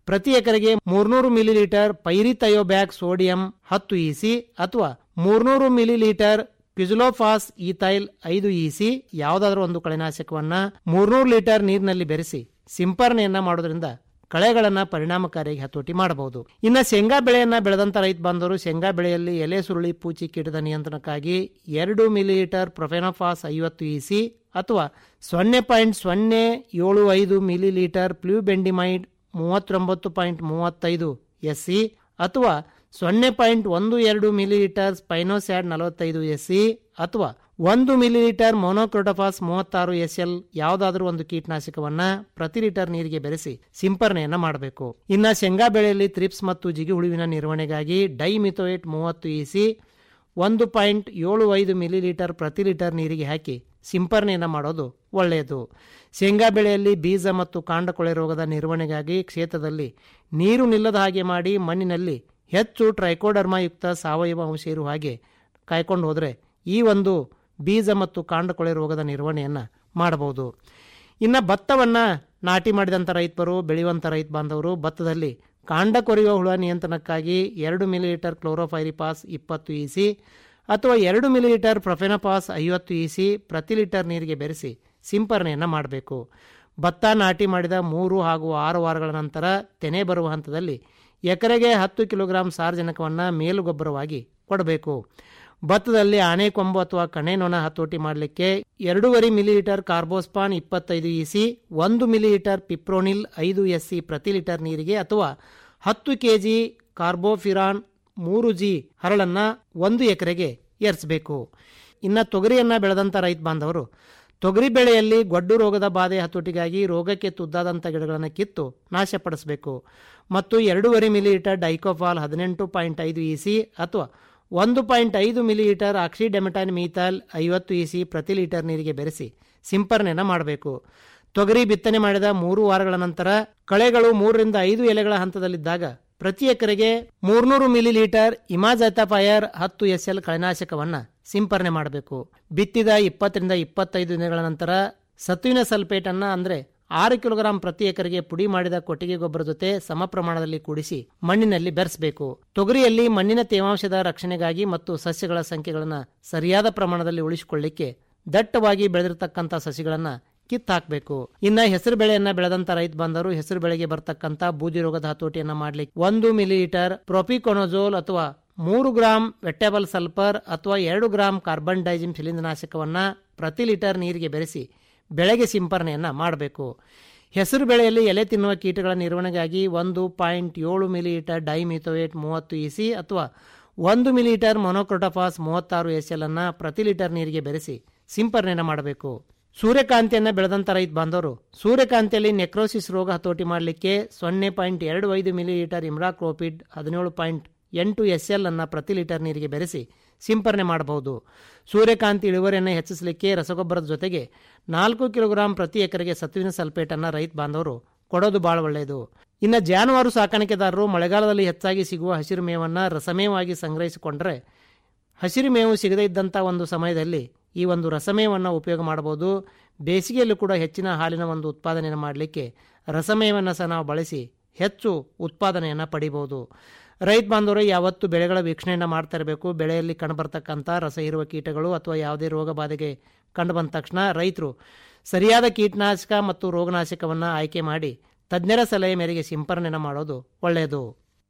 ಪ್ರತಿ ಎಕರೆಗೆ ಮೂರ್ನೂರು ಮಿಲಿಲೀಟರ್ ಪೈರಿಥಯೋಬ್ಯಾಕ್ ಸೋಡಿಯಂ ಹತ್ತು ಇಸಿ ಅಥವಾ ಮೂರ್ನೂರು ಮಿಲಿಲೀಟರ್ ಕ್ಯುಜುಲೋಫಾಸ್ ಈಥೈಲ್ ಐದು ಇಸಿ ಯಾವುದಾದ್ರೂ ಒಂದು ಕಳೆನಾಶಕವನ್ನ ಮೂರ್ನೂರು ಲೀಟರ್ ನೀರಿನಲ್ಲಿ ಬೆರೆಸಿ ಸಿಂಪರಣೆಯನ್ನ ಮಾಡೋದ್ರಿಂದ ಕಳೆಗಳನ್ನ ಪರಿಣಾಮಕಾರಿಯಾಗಿ ಹತೋಟಿ ಮಾಡಬಹುದು ಇನ್ನು ಶೇಂಗಾ ಬೆಳೆಯನ್ನ ಬೆಳೆದಂತ ರೈತ ಬಾಂಧವರು ಶೇಂಗಾ ಬೆಳೆಯಲ್ಲಿ ಎಲೆ ಸುರುಳಿ ಪೂಚಿ ಕೀಟದ ನಿಯಂತ್ರಣಕ್ಕಾಗಿ ಎರಡು ಮಿಲಿಲೀಟರ್ ಪ್ರೊಫೆನೋಫಾಸ್ ಐವತ್ತು ಇಸಿ ಅಥವಾ ಸೊನ್ನೆ ಪಾಯಿಂಟ್ ಸೊನ್ನೆ ಏಳು ಐದು ಮಿಲಿಲೀಟರ್ ಪ್ಲ್ಯೂಬೆಂಡಿಮೈಡ್ ಮೂವತ್ತೊಂಬತ್ತು ಪಾಯಿಂಟ್ ಮೂವತ್ತೈದು ಎಸ್ಸಿ ಅಥವಾ ಸೊನ್ನೆ ಪಾಯಿಂಟ್ ಒಂದು ಎರಡು ಮಿಲಿಲೀಟರ್ ಸ್ಪೈನೋಸ್ಯಾಡ್ ನಲವತ್ತೈದು ಎಸ್ಸಿ ಅಥವಾ ಒಂದು ಮಿಲಿಲೀಟರ್ ಮೊನೋಕ್ರೋಟೋಫಾಸ್ ಮೂವತ್ತಾರು ಎಸ್ ಎಲ್ ಯಾವುದಾದ್ರೂ ಒಂದು ಕೀಟನಾಶಕವನ್ನ ಪ್ರತಿ ಲೀಟರ್ ನೀರಿಗೆ ಬೆರೆಸಿ ಸಿಂಪರಣೆಯನ್ನ ಮಾಡಬೇಕು ಇನ್ನ ಶೇಂಗಾ ಬೆಳೆಯಲ್ಲಿ ತ್ರಿಪ್ಸ್ ಮತ್ತು ಜಿಗಿ ಹುಳುವಿನ ನಿರ್ವಹಣೆಗಾಗಿ ಡೈಮಿಥೋಯೇಟ್ ಮೂವತ್ತು ಇಸಿ ಒಂದು ಪಾಯಿಂಟ್ ಏಳು ಐದು ಮಿಲಿಲೀಟರ್ ಪ್ರತಿ ಲೀಟರ್ ನೀರಿಗೆ ಹಾಕಿ ಸಿಂಪರಣೆಯನ್ನು ಮಾಡೋದು ಒಳ್ಳೆಯದು ಶೇಂಗಾ ಬೆಳೆಯಲ್ಲಿ ಬೀಜ ಮತ್ತು ಕಾಂಡಕೊಳೆ ರೋಗದ ನಿರ್ವಹಣೆಗಾಗಿ ಕ್ಷೇತ್ರದಲ್ಲಿ ನೀರು ನಿಲ್ಲದ ಹಾಗೆ ಮಾಡಿ ಮಣ್ಣಿನಲ್ಲಿ ಹೆಚ್ಚು ಟ್ರೈಕೋಡರ್ಮಾಯುಕ್ತ ಸಾವಯವ ಅಂಶ ಇರುವ ಹಾಗೆ ಕಾಯ್ಕೊಂಡು ಹೋದರೆ ಈ ಒಂದು ಬೀಜ ಮತ್ತು ಕಾಂಡಕೊಳೆ ರೋಗದ ನಿರ್ವಹಣೆಯನ್ನು ಮಾಡಬಹುದು ಇನ್ನು ಭತ್ತವನ್ನು ನಾಟಿ ಮಾಡಿದಂಥ ರೈತರು ಬೆಳೆಯುವಂಥ ರೈತ ಬಾಂಧವರು ಭತ್ತದಲ್ಲಿ ಕಾಂಡ ಕೊರೆಯುವ ಹುಳ ನಿಯಂತ್ರಣಕ್ಕಾಗಿ ಎರಡು ಮಿಲಿಲೀಟರ್ ಕ್ಲೋರೋಫೈರಿಪಾಸ್ ಇಪ್ಪತ್ತು ಇಸಿ ಅಥವಾ ಎರಡು ಮಿಲಿಲೀಟರ್ ಪ್ರೊಫೆನಪಾಸ್ ಐವತ್ತು ಇಸಿ ಪ್ರತಿ ಲೀಟರ್ ನೀರಿಗೆ ಬೆರೆಸಿ ಸಿಂಪರಣೆಯನ್ನು ಮಾಡಬೇಕು ಭತ್ತ ನಾಟಿ ಮಾಡಿದ ಮೂರು ಹಾಗೂ ಆರು ವಾರಗಳ ನಂತರ ತೆನೆ ಬರುವ ಹಂತದಲ್ಲಿ ಎಕರೆಗೆ ಹತ್ತು ಕಿಲೋಗ್ರಾಂ ಸಾರಜನಕವನ್ನು ಮೇಲುಗೊಬ್ಬರವಾಗಿ ಕೊಡಬೇಕು ಭತ್ತದಲ್ಲಿ ಆನೆಕೊಂಬು ಅಥವಾ ಕಣೆನೊಣ ಹತೋಟಿ ಮಾಡಲಿಕ್ಕೆ ಎರಡೂವರೆ ಮಿಲಿಲೀಟರ್ ಕಾರ್ಬೋಸ್ಪಾನ್ ಇಪ್ಪತ್ತೈದು ಇಸಿ ಒಂದು ಮಿಲಿಲೀಟರ್ ಪಿಪ್ರೋನಿಲ್ ಐದು ಎಸ್ಸಿ ಪ್ರತಿ ಲೀಟರ್ ನೀರಿಗೆ ಅಥವಾ ಹತ್ತು ಕೆಜಿ ಕಾರ್ಬೋಫಿರಾನ್ ಮೂರು ಜಿ ಹರಳನ್ನ ಒಂದು ಎಕರೆಗೆ ಏರಿಸಬೇಕು ಇನ್ನು ತೊಗರಿಯನ್ನ ಬೆಳೆದಂಥ ರೈತ ಬಾಂಧವರು ತೊಗರಿ ಬೆಳೆಯಲ್ಲಿ ಗೊಡ್ಡು ರೋಗದ ಬಾಧೆ ಹತೋಟಿಗಾಗಿ ರೋಗಕ್ಕೆ ತುದ್ದಾದಂಥ ಗಿಡಗಳನ್ನು ಕಿತ್ತು ನಾಶಪಡಿಸಬೇಕು ಮತ್ತು ಎರಡೂವರೆ ಮಿಲಿಲೀಟರ್ ಡೈಕೋಫಾಲ್ ಹದಿನೆಂಟು ಪಾಯಿಂಟ್ ಐದು ಇಸಿ ಅಥವಾ ಒಂದು ಪಾಯಿಂಟ್ ಐದು ಮಿಲಿಲೀಟರ್ ಆಕ್ಸಿಡೆಮೆಟಾನ್ ಮೀಥಾಲ್ ಐವತ್ತು ಇಸಿ ಪ್ರತಿ ಲೀಟರ್ ನೀರಿಗೆ ಬೆರೆಸಿ ಸಿಂಪರಣೆಯನ್ನು ಮಾಡಬೇಕು ತೊಗರಿ ಬಿತ್ತನೆ ಮಾಡಿದ ಮೂರು ವಾರಗಳ ನಂತರ ಕಳೆಗಳು ಮೂರರಿಂದ ಐದು ಎಲೆಗಳ ಹಂತದಲ್ಲಿದ್ದಾಗ ಪ್ರತಿ ಎಕರೆಗೆ ಮೂರ್ನೂರು ಮಿಲಿಲೀಟರ್ ಇಮಾಜಾತಫೈರ್ ಹತ್ತು ಎಸ್ ಎಲ್ ಕಳೆನಾಶಕವನ್ನ ಸಿಂಪರಣೆ ಮಾಡಬೇಕು ಬಿತ್ತಿದ ಇಪ್ಪತ್ತರಿಂದ ಇಪ್ಪತ್ತೈದು ದಿನಗಳ ನಂತರ ಸತುವಿನ ಸಲ್ಫೇಟ್ ಅನ್ನ ಅಂದ್ರೆ ಆರು ಕಿಲೋಗ್ರಾಂ ಪ್ರತಿ ಎಕರೆಗೆ ಪುಡಿ ಮಾಡಿದ ಕೊಟ್ಟಿಗೆ ಗೊಬ್ಬರ ಜೊತೆ ಸಮ ಪ್ರಮಾಣದಲ್ಲಿ ಕೂಡಿಸಿ ಮಣ್ಣಿನಲ್ಲಿ ಬೆರೆಸಬೇಕು ತೊಗರಿಯಲ್ಲಿ ಮಣ್ಣಿನ ತೇವಾಂಶದ ರಕ್ಷಣೆಗಾಗಿ ಮತ್ತು ಸಸ್ಯಗಳ ಸಂಖ್ಯೆಗಳನ್ನು ಸರಿಯಾದ ಪ್ರಮಾಣದಲ್ಲಿ ಉಳಿಸಿಕೊಳ್ಳಿಕ್ಕೆ ದಟ್ಟವಾಗಿ ಬೆಳೆದಿರತಕ್ಕಂಥ ಸಸಿಗಳನ್ನ ಕಿತ್ತಾಕ್ಬೇಕು ಇನ್ನ ಹೆಸರು ಬೆಳೆಯನ್ನ ಬೆಳೆದಂತ ರೈತ ಬಾಂಧವರು ಹೆಸರು ಬೆಳೆಗೆ ಬರ್ತಕ್ಕಂತ ಬೂದಿ ರೋಗದ ಹತೋಟಿಯನ್ನ ಮಾಡ್ಲಿಕ್ಕೆ ಒಂದು ಮಿಲಿಲೀಟರ್ ಪ್ರೊಪಿಕೊನೋಜೋಲ್ ಅಥವಾ ಮೂರು ಗ್ರಾಂ ವೆಟೇಬಲ್ ಸಲ್ಫರ್ ಅಥವಾ ಎರಡು ಗ್ರಾಂ ಕಾರ್ಬನ್ ಡೈಜಿಮ್ ಶಿಲೀಂಧ್ರನಾಶಕವನ್ನ ಪ್ರತಿ ಲೀಟರ್ ನೀರಿಗೆ ಬೆರೆಸಿ ಬೆಳೆಗೆ ಸಿಂಪರಣೆಯನ್ನ ಮಾಡಬೇಕು ಹೆಸರು ಬೆಳೆಯಲ್ಲಿ ಎಲೆ ತಿನ್ನುವ ಕೀಟಗಳ ನಿರ್ವಹಣೆಗಾಗಿ ಒಂದು ಪಾಯಿಂಟ್ ಏಳು ಮಿಲಿಲೀಟರ್ ಡೈಮಿಥೋಯೇಟ್ ಮೂವತ್ತು ಇಸಿ ಅಥವಾ ಒಂದು ಮಿಲಿಲೀಟರ್ ಮೊನೋಕ್ರೋಟೋಫಾಸ್ ಮೂವತ್ತಾರು ಎಸ್ ಎಲ್ ಅನ್ನ ಪ್ರತಿ ಲೀಟರ್ ನೀರಿಗೆ ಬೆರೆಸಿ ಸಿಂಪರಣೆಯನ್ನು ಮಾಡಬೇಕು ಸೂರ್ಯಕಾಂತಿಯನ್ನ ಬೆಳೆದಂತ ರೈತ ಬಾಂಧವರು ಸೂರ್ಯಕಾಂತಿಯಲ್ಲಿ ನೆಕ್ರೋಸಿಸ್ ರೋಗ ಹತೋಟಿ ಮಾಡಲಿಕ್ಕೆ ಸೊನ್ನೆ ಪಾಯಿಂಟ್ ಎರಡು ಐದು ಮಿಲಿಲೀಟರ್ ಇಮ್ರಾಕ್ರೋಪಿಡ್ ಹದಿನೇಳು ಪಾಯಿಂಟ್ ಎಂಟು ಎಸ್ ಎಲ್ ಅನ್ನ ಪ್ರತಿ ಲೀಟರ್ ನೀರಿಗೆ ಬೆರೆಸಿ ಸಿಂಪರಣೆ ಮಾಡಬಹುದು ಸೂರ್ಯಕಾಂತಿ ಇಳುವರಿಯನ್ನು ಹೆಚ್ಚಿಸಲಿಕ್ಕೆ ರಸಗೊಬ್ಬರದ ಜೊತೆಗೆ ನಾಲ್ಕು ಕಿಲೋಗ್ರಾಂ ಪ್ರತಿ ಎಕರೆಗೆ ಸತುವಿನ ಸಲ್ಫೇಟನ್ನು ರೈತ ಬಾಂಧವರು ಕೊಡೋದು ಬಹಳ ಒಳ್ಳೆಯದು ಇನ್ನು ಜಾನುವಾರು ಸಾಕಾಣಿಕೆದಾರರು ಮಳೆಗಾಲದಲ್ಲಿ ಹೆಚ್ಚಾಗಿ ಸಿಗುವ ಹಸಿರು ಮೇವನ್ನು ರಸಮೇವಾಗಿ ಸಂಗ್ರಹಿಸಿಕೊಂಡರೆ ಹಸಿರು ಮೇವು ಸಿಗದೇ ಇದ್ದಂಥ ಒಂದು ಸಮಯದಲ್ಲಿ ಈ ಒಂದು ರಸಮೇವನ್ನು ಉಪಯೋಗ ಮಾಡಬಹುದು ಬೇಸಿಗೆಯಲ್ಲೂ ಕೂಡ ಹೆಚ್ಚಿನ ಹಾಲಿನ ಒಂದು ಉತ್ಪಾದನೆಯನ್ನು ಮಾಡಲಿಕ್ಕೆ ರಸಮೇವನ್ನು ಸಹ ನಾವು ಬಳಸಿ ಹೆಚ್ಚು ಉತ್ಪಾದನೆಯನ್ನು ಪಡಿಬಹುದು ರೈತ ಬಾಂಧವರು ಯಾವತ್ತು ಬೆಳೆಗಳ ವೀಕ್ಷಣೆಯನ್ನು ಮಾಡ್ತಾ ಇರಬೇಕು ಬೆಳೆಯಲ್ಲಿ ಕಂಡುಬರ್ತಕ್ಕಂಥ ರಸ ಇರುವ ಕೀಟಗಳು ಅಥವಾ ಯಾವುದೇ ರೋಗ ಬಾಧೆಗೆ ಕಂಡು ಬಂದ ತಕ್ಷಣ ರೈತರು ಸರಿಯಾದ ಕೀಟನಾಶಕ ಮತ್ತು ರೋಗನಾಶಕವನ್ನು ಆಯ್ಕೆ ಮಾಡಿ ತಜ್ಞರ ಸಲಹೆ ಮೇರೆಗೆ ಸಿಂಪರಣೆಯನ್ನು ಮಾಡೋದು ಒಳ್ಳೆಯದು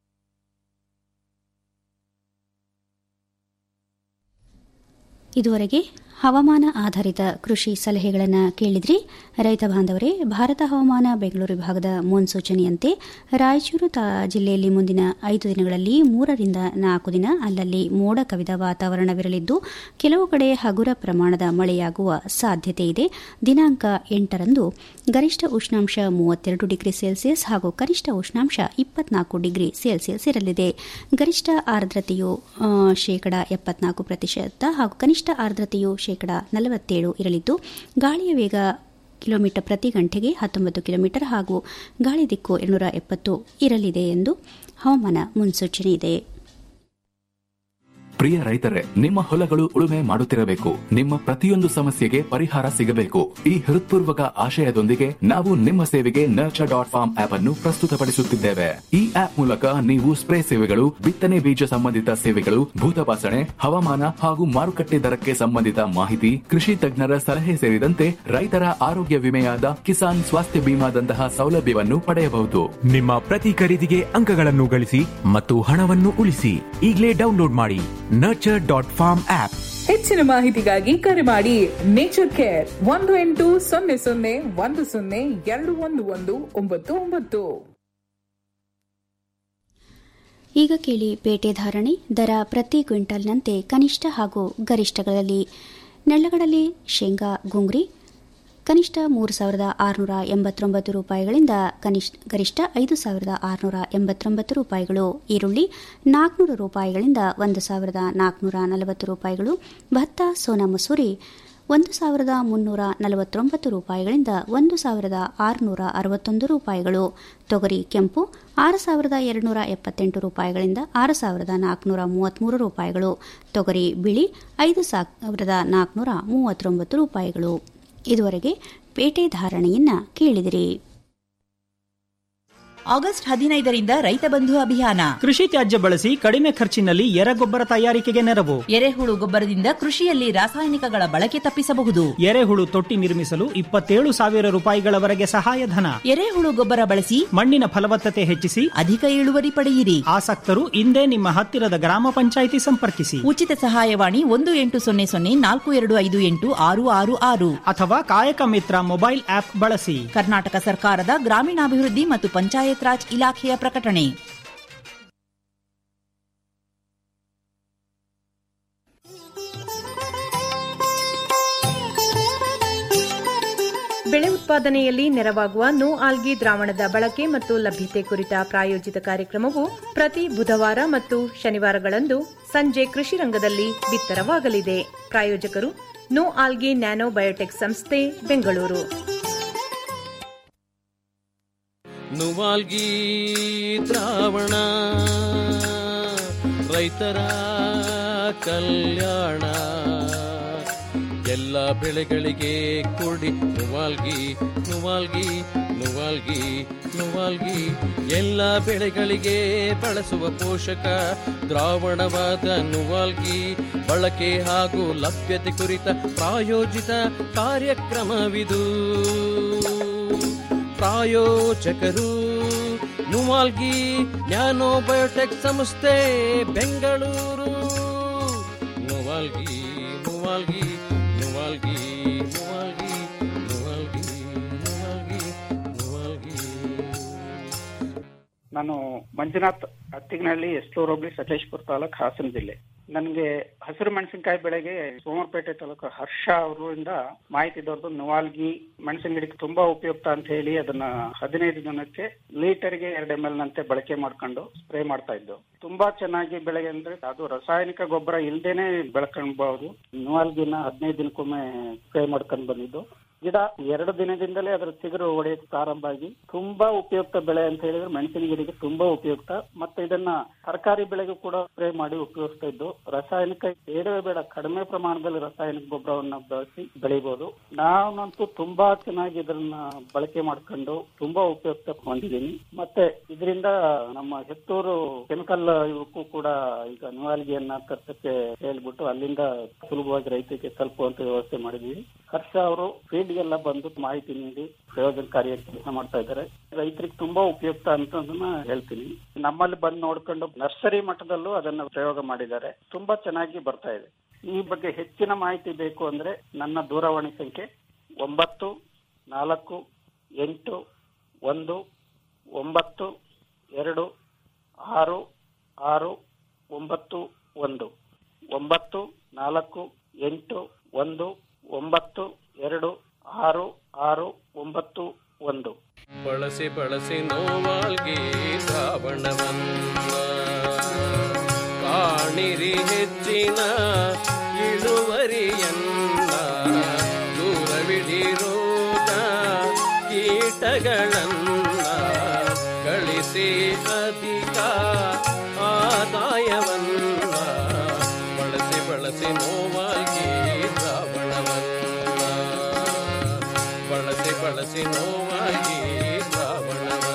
ಇದುವರೆಗೆ ಹವಾಮಾನ ಆಧಾರಿತ ಕೃಷಿ ಸಲಹೆಗಳನ್ನು ಕೇಳಿದ್ರಿ ರೈತ ಬಾಂಧವರೇ ಭಾರತ ಹವಾಮಾನ ಬೆಂಗಳೂರು ವಿಭಾಗದ ಮುನ್ಸೂಚನೆಯಂತೆ ರಾಯಚೂರು ತಾ ಜಿಲ್ಲೆಯಲ್ಲಿ ಮುಂದಿನ ಐದು ದಿನಗಳಲ್ಲಿ ಮೂರರಿಂದ ನಾಲ್ಕು ದಿನ ಅಲ್ಲಲ್ಲಿ ಮೋಡ ಕವಿದ ವಾತಾವರಣವಿರಲಿದ್ದು ಕೆಲವು ಕಡೆ ಹಗುರ ಪ್ರಮಾಣದ ಮಳೆಯಾಗುವ ಸಾಧ್ಯತೆ ಇದೆ ದಿನಾಂಕ ಎಂಟರಂದು ಗರಿಷ್ಠ ಉಷ್ಣಾಂಶ ಮೂವತ್ತೆರಡು ಡಿಗ್ರಿ ಸೆಲ್ಸಿಯಸ್ ಹಾಗೂ ಕನಿಷ್ಠ ಉಷ್ಣಾಂಶ ಇಪ್ಪತ್ನಾಲ್ಕು ಡಿಗ್ರಿ ಸೆಲ್ಸಿಯಸ್ ಇರಲಿದೆ ಗರಿಷ್ಠ ಆರ್ದ್ರತೆಯು ಆ, ಶೇಕಡ ಎಪ್ಪತ್ನಾಲ್ಕು ಪ್ರತಿಶತ ಹಾಗೂ ಕನಿಷ್ಠ ಆರ್ದ್ರತೆಯು ಶೇಕಡ ನಲವತ್ತೇಳು ಇರಲಿದ್ದು ಗಾಳಿಯ ವೇಗ ಕಿಲೋಮೀಟರ್ ಪ್ರತಿ ಗಂಟೆಗೆ ಹತ್ತೊಂಬತ್ತು ಕಿಲೋಮೀಟರ್ ಹಾಗೂ ಗಾಳಿ ದಿಕ್ಕು ಎರಡುನೂರ ಎಪ್ಪತ್ತು ಇರಲಿದೆ ಎಂದು ಹವಾಮಾನ ಮುನ್ಸೂಚನೆ ಇದೆ ಪ್ರಿಯ ರೈತರೇ ನಿಮ್ಮ ಹೊಲಗಳು ಉಳುಮೆ ಮಾಡುತ್ತಿರಬೇಕು ನಿಮ್ಮ ಪ್ರತಿಯೊಂದು ಸಮಸ್ಯೆಗೆ ಪರಿಹಾರ ಸಿಗಬೇಕು ಈ ಹೃತ್ಪೂರ್ವಕ ಆಶಯದೊಂದಿಗೆ ನಾವು ನಿಮ್ಮ ಸೇವೆಗೆ ನರ್ಚರ್ ಡಾಟ್ ಫಾರ್ಮ್ ಆಪ್ ಅನ್ನು ಪ್ರಸ್ತುತಪಡಿಸುತ್ತಿದ್ದೇವೆ ಈ ಆಪ್ ಮೂಲಕ ನೀವು ಸ್ಪ್ರೇ ಸೇವೆಗಳು ಬಿತ್ತನೆ ಬೀಜ ಸಂಬಂಧಿತ ಸೇವೆಗಳು ಭೂತಪಾಸಣೆ ಹವಾಮಾನ ಹಾಗೂ ಮಾರುಕಟ್ಟೆ ದರಕ್ಕೆ ಸಂಬಂಧಿತ ಮಾಹಿತಿ ಕೃಷಿ ತಜ್ಞರ ಸಲಹೆ ಸೇರಿದಂತೆ ರೈತರ ಆರೋಗ್ಯ ವಿಮೆಯಾದ ಕಿಸಾನ್ ಸ್ವಾಸ್ಥ್ಯ ಬಿಮಾದಂತಹ ಸೌಲಭ್ಯವನ್ನು ಪಡೆಯಬಹುದು ನಿಮ್ಮ ಪ್ರತಿ ಖರೀದಿಗೆ ಅಂಕಗಳನ್ನು ಗಳಿಸಿ ಮತ್ತು ಹಣವನ್ನು ಉಳಿಸಿ ಈಗಲೇ ಡೌನ್ಲೋಡ್ ಮಾಡಿ ನರ್ಚರ್ ಡಾಟ್ ಫಾರ್ಮ್ ಆಪ್ ಹೆಚ್ಚಿನ ಮಾಹಿತಿಗಾಗಿ ಕರೆ ಮಾಡಿ ನೇಚರ್ ಕೇರ್ ಒಂದು ಎಂಟು ಸೊನ್ನೆ ಸೊನ್ನೆ ಒಂದು ಸೊನ್ನೆ ಎರಡು ಒಂದು ಒಂದು ಒಂಬತ್ತು ಒಂಬತ್ತು ಈಗ ಕೇಳಿ ಪೇಟೆ ಧಾರಣೆ ದರ ಪ್ರತಿ ಕ್ವಿಂಟಲ್ನಂತೆ ಕನಿಷ್ಠ ಹಾಗೂ ಗರಿಷ್ಠಗಳಲ್ಲಿ ನೆಳ್ಳಗಡಲೆ ಶೇಂಗಾ ಗುಂಗ್ರಿ ಕನಿಷ್ಠ ಮೂರು ಸಾವಿರದ ಆರುನೂರ ಎಂಬತ್ತೊಂಬತ್ತು ರೂಪಾಯಿಗಳಿಂದ ಕನಿಷ್ಠ ಗರಿಷ್ಠ ಐದು ಸಾವಿರದ ಆರುನೂರ ಎಂಬತ್ತೊಂಬತ್ತು ರೂಪಾಯಿಗಳು ಈರುಳ್ಳಿ ನಾಲ್ಕುನೂರು ರೂಪಾಯಿಗಳಿಂದ ಒಂದು ಸಾವಿರದ ನಾಲ್ಕುನೂರ ನಲವತ್ತು ರೂಪಾಯಿಗಳು ಭತ್ತ ಸೋನಾ ಮಸೂರಿ ಒಂದು ಸಾವಿರದ ಮುನ್ನೂರ ನಲವತ್ತೊಂಬತ್ತು ರೂಪಾಯಿಗಳಿಂದ ಒಂದು ಸಾವಿರದ ಆರುನೂರ ಅರವತ್ತೊಂದು ರೂಪಾಯಿಗಳು ತೊಗರಿ ಕೆಂಪು ಆರು ಸಾವಿರದ ಎರಡುನೂರ ಎಪ್ಪತ್ತೆಂಟು ರೂಪಾಯಿಗಳಿಂದ ಆರು ಸಾವಿರದ ನಾಲ್ಕುನೂರ ಮೂವತ್ತ್ಮೂರು ರೂಪಾಯಿಗಳು ತೊಗರಿ ಬಿಳಿ ಐದು ಸಾವಿರದ ನಾಲ್ಕುನೂರ ಮೂವತ್ತೊಂಬತ್ತು ರೂಪಾಯಿಗಳು ಇದುವರೆಗೆ ಪೇಟೆ ಧಾರಣೆಯನ್ನ ಕೇಳಿದಿರಿ ಆಗಸ್ಟ್ ಹದಿನೈದರಿಂದ ರೈತ ಬಂಧು ಅಭಿಯಾನ ಕೃಷಿ ತ್ಯಾಜ್ಯ ಬಳಸಿ ಕಡಿಮೆ ಖರ್ಚಿನಲ್ಲಿ ಎರೆಗೊಬ್ಬರ ತಯಾರಿಕೆಗೆ ನೆರವು ಎರೆಹುಳು ಗೊಬ್ಬರದಿಂದ ಕೃಷಿಯಲ್ಲಿ ರಾಸಾಯನಿಕಗಳ ಬಳಕೆ ತಪ್ಪಿಸಬಹುದು ಎರೆಹುಳು ತೊಟ್ಟಿ ನಿರ್ಮಿಸಲು ಇಪ್ಪತ್ತೇಳು ಸಾವಿರ ರೂಪಾಯಿಗಳವರೆಗೆ ಸಹಾಯಧನ ಎರೆಹುಳು ಗೊಬ್ಬರ ಬಳಸಿ ಮಣ್ಣಿನ ಫಲವತ್ತತೆ ಹೆಚ್ಚಿಸಿ ಅಧಿಕ ಇಳುವರಿ ಪಡೆಯಿರಿ ಆಸಕ್ತರು ಇಂದೇ ನಿಮ್ಮ ಹತ್ತಿರದ ಗ್ರಾಮ ಪಂಚಾಯಿತಿ ಸಂಪರ್ಕಿಸಿ ಉಚಿತ ಸಹಾಯವಾಣಿ ಒಂದು ಎಂಟು ಸೊನ್ನೆ ಸೊನ್ನೆ ನಾಲ್ಕು ಎರಡು ಐದು ಎಂಟು ಆರು ಆರು ಆರು ಅಥವಾ ಕಾಯಕ ಮಿತ್ರ ಮೊಬೈಲ್ ಆಪ್ ಬಳಸಿ ಕರ್ನಾಟಕ ಸರ್ಕಾರದ ಗ್ರಾಮೀಣಾಭಿವೃದ್ಧಿ ಮತ್ತು ಪಂಚಾಯತ್ ರಾಜ್ ಇಲಾಖೆಯ ಪ್ರಕಟಣೆ ಬೆಳೆ ಉತ್ಪಾದನೆಯಲ್ಲಿ ನೆರವಾಗುವ ನೋ ಆಲ್ಗಿ ದ್ರಾವಣದ ಬಳಕೆ ಮತ್ತು ಲಭ್ಯತೆ ಕುರಿತ ಪ್ರಾಯೋಜಿತ ಕಾರ್ಯಕ್ರಮವು ಪ್ರತಿ ಬುಧವಾರ ಮತ್ತು ಶನಿವಾರಗಳಂದು ಸಂಜೆ ಕೃಷಿ ರಂಗದಲ್ಲಿ ಬಿತ್ತರವಾಗಲಿದೆ ಪ್ರಾಯೋಜಕರು ನೋ ಆಲ್ಗಿ ನ್ಯಾನೋ ಬಯೋಟೆಕ್ ಸಂಸ್ಥೆ ಬೆಂಗಳೂರು ನುವಾಲ್ಗಿ ದ್ರಾವಣ ರೈತರ ಕಲ್ಯಾಣ ಎಲ್ಲ ಬೆಳೆಗಳಿಗೆ ಕೊಡಿ ನುವಾಲ್ಗಿ ನುವಾಲ್ಗಿ ನುವಾಲ್ಗಿ ನುವಾಲ್ಗಿ ಎಲ್ಲ ಬೆಳೆಗಳಿಗೆ ಬಳಸುವ ಪೋಷಕ ದ್ರಾವಣವಾದ ನುವಾಲ್ಗಿ ಬಳಕೆ ಹಾಗೂ ಲಭ್ಯತೆ ಕುರಿತ ಪ್ರಾಯೋಜಿತ ಕಾರ್ಯಕ್ರಮವಿದು ಪ್ರಾಯೋಜಕರು ನುವಾಲ್ಗಿ ನ್ಯಾನೋ ಬಯೋಟೆಕ್ ಸಂಸ್ಥೆ ಬೆಂಗಳೂರು ನುವಾಲ್ಗಿ ನುವಾಲ್ಗಿ ನುವಾಲ್ಗಿ ನುವಾಲ್ಗಿ ನುವಾಲ್ಗಿ ನುವಾಲ್ಗಿ ನುವಾಲ್ಗಿ ನಾನು ಮಂಜುನಾಥ್ ಅತ್ತಿಗನಹಳ್ಳಿ ಎಸ್ಲೂರು ಹೋಬಳಿ ಸಕಲೇಶ್ಪುರ ತಾಲೂಕ್ ಹಾಸನ ಜಿಲ್ಲೆ ನನಗೆ ಹಸಿರು ಮೆಣಸಿನಕಾಯಿ ಬೆಳೆಗೆ ಸೋಮವಾರಪೇಟೆ ತಾಲೂಕು ಹರ್ಷ ಅವರಿಂದ ಮಾಹಿತಿ ದೊರೆದು ನವಾಲ್ಗಿ ಮೆಣಸಿನ ಗಿಡಕ್ಕೆ ತುಂಬಾ ಉಪಯುಕ್ತ ಅಂತ ಹೇಳಿ ಅದನ್ನ ಹದಿನೈದು ದಿನಕ್ಕೆ ಲೀಟರ್ಗೆ ಎರಡು ಎಂ ಎಲ್ ನಂತೆ ಬಳಕೆ ಮಾಡ್ಕೊಂಡು ಸ್ಪ್ರೇ ಮಾಡ್ತಾ ಇದ್ದು ತುಂಬಾ ಚೆನ್ನಾಗಿ ಬೆಳೆಗೆ ಅಂದ್ರೆ ಅದು ರಾಸಾಯನಿಕ ಗೊಬ್ಬರ ಇಲ್ದೇನೆ ಬೆಳ್ಕೊಳ್ಬಹುದು ನವಾಲ್ಗಿನ ಹದಿನೈದು ದಿನಕ್ಕೊಮ್ಮೆ ಸ್ಪ್ರೇ ಮಾಡ್ಕೊಂಡು ಬಂದಿದ್ದು ಗಿಡ ಎರಡು ದಿನದಿಂದಲೇ ಅದರ ಚಿಗುರು ಹೊಡೆಯಕ್ಕೆ ಪ್ರಾರಂಭ ಆಗಿ ತುಂಬಾ ಉಪಯುಕ್ತ ಬೆಳೆ ಅಂತ ಹೇಳಿದ್ರೆ ಮೆಣಸಿನ ಗಿಡಕ್ಕೆ ತುಂಬಾ ಉಪಯುಕ್ತ ಮತ್ತೆ ಇದನ್ನ ತರಕಾರಿ ಬೆಳೆಗೂ ಕೂಡ ಸ್ಪ್ರೇ ಮಾಡಿ ಉಪಯೋಗಿಸ್ತಾ ಇದ್ದು ರಾಸಾಯನಿಕ ಬೇಡವೇ ಬೇಡ ಕಡಿಮೆ ಪ್ರಮಾಣದಲ್ಲಿ ರಾಸಾಯನಿಕ ಗೊಬ್ಬರವನ್ನ ಬಳಸಿ ಬೆಳಿಬಹುದು ನಾನಂತೂ ತುಂಬಾ ಚೆನ್ನಾಗಿ ಇದನ್ನ ಬಳಕೆ ಮಾಡ್ಕೊಂಡು ತುಂಬಾ ಉಪಯುಕ್ತ ಹೊಂದಿದ್ದೀನಿ ಮತ್ತೆ ಇದರಿಂದ ನಮ್ಮ ಹೆತ್ತೂರು ಕೆಮಿಕಲ್ ಇವಕ್ಕೂ ಕೂಡ ಈಗ ನಿವಾಲ್ಗಿಯನ್ನ ತರ್ಸಕ್ಕೆ ಹೇಳ್ಬಿಟ್ಟು ಅಲ್ಲಿಂದ ಸುಲಭವಾಗಿ ರೈತರಿಗೆ ತಲುಪುವಂತ ವ್ಯವಸ್ಥೆ ಮಾಡಿದೀವಿ ಹರ್ಷ ಅವರು ಫೀಲ್ಡ್ ಗೆಲ್ಲ ಬಂದು ಮಾಹಿತಿ ನೀಡಿ ಪ್ರಯೋಜನಕಾರಿಯಾಗಿ ಕೆಲಸ ಮಾಡ್ತಾ ಇದ್ದಾರೆ ರೈತರಿಗೆ ತುಂಬಾ ಉಪಯುಕ್ತ ಅಂತ ಅದನ್ನ ಹೇಳ್ತೀನಿ ನಮ್ಮಲ್ಲಿ ಬಂದು ನೋಡ್ಕೊಂಡು ನರ್ಸರಿ ಮಟ್ಟದಲ್ಲೂ ಅದನ್ನ ಪ್ರಯೋಗ ಮಾಡಿದ್ದಾರೆ ತುಂಬಾ ಚೆನ್ನಾಗಿ ಬರ್ತಾ ಇದೆ ಈ ಬಗ್ಗೆ ಹೆಚ್ಚಿನ ಮಾಹಿತಿ ಬೇಕು ಅಂದ್ರೆ ನನ್ನ ದೂರವಾಣಿ ಸಂಖ್ಯೆ ಒಂಬತ್ತು ನಾಲ್ಕು ಎಂಟು ಒಂದು ಒಂಬತ್ತು ಎರಡು ಆರು ಆರು ಒಂಬತ್ತು ಒಂದು ಒಂಬತ್ತು ನಾಲ್ಕು ಎಂಟು ಒಂದು ಒಂಬತ್ತು ಎರಡು ಆರು ಆರು ಒಂಬತ್ತು ಒಂದು ಬಳಸಿ ಬಳಸಿ ನೋವಾಲ್ಗಿ ದ್ರಾವಣವನ್ನ ಕಾಣಿರಿ ಹೆಚ್ಚಿನ ಇಳುವರಿಯನ್ನ ದೂರವಿಡಿರೋಗ ಕೀಟಗಳನ್ನ ಗಳಿಸಿ ಅಧಿಕ ಆದಾಯವನ್ನ ಬಳಸಿ ನೋವಾಗಿ ದ್ರಾವಣವನ್ನ ಬಳಸಿ ಬಳಸಿ ನೋವಾಗಿ ದ್ರಾವಣವನ್ನ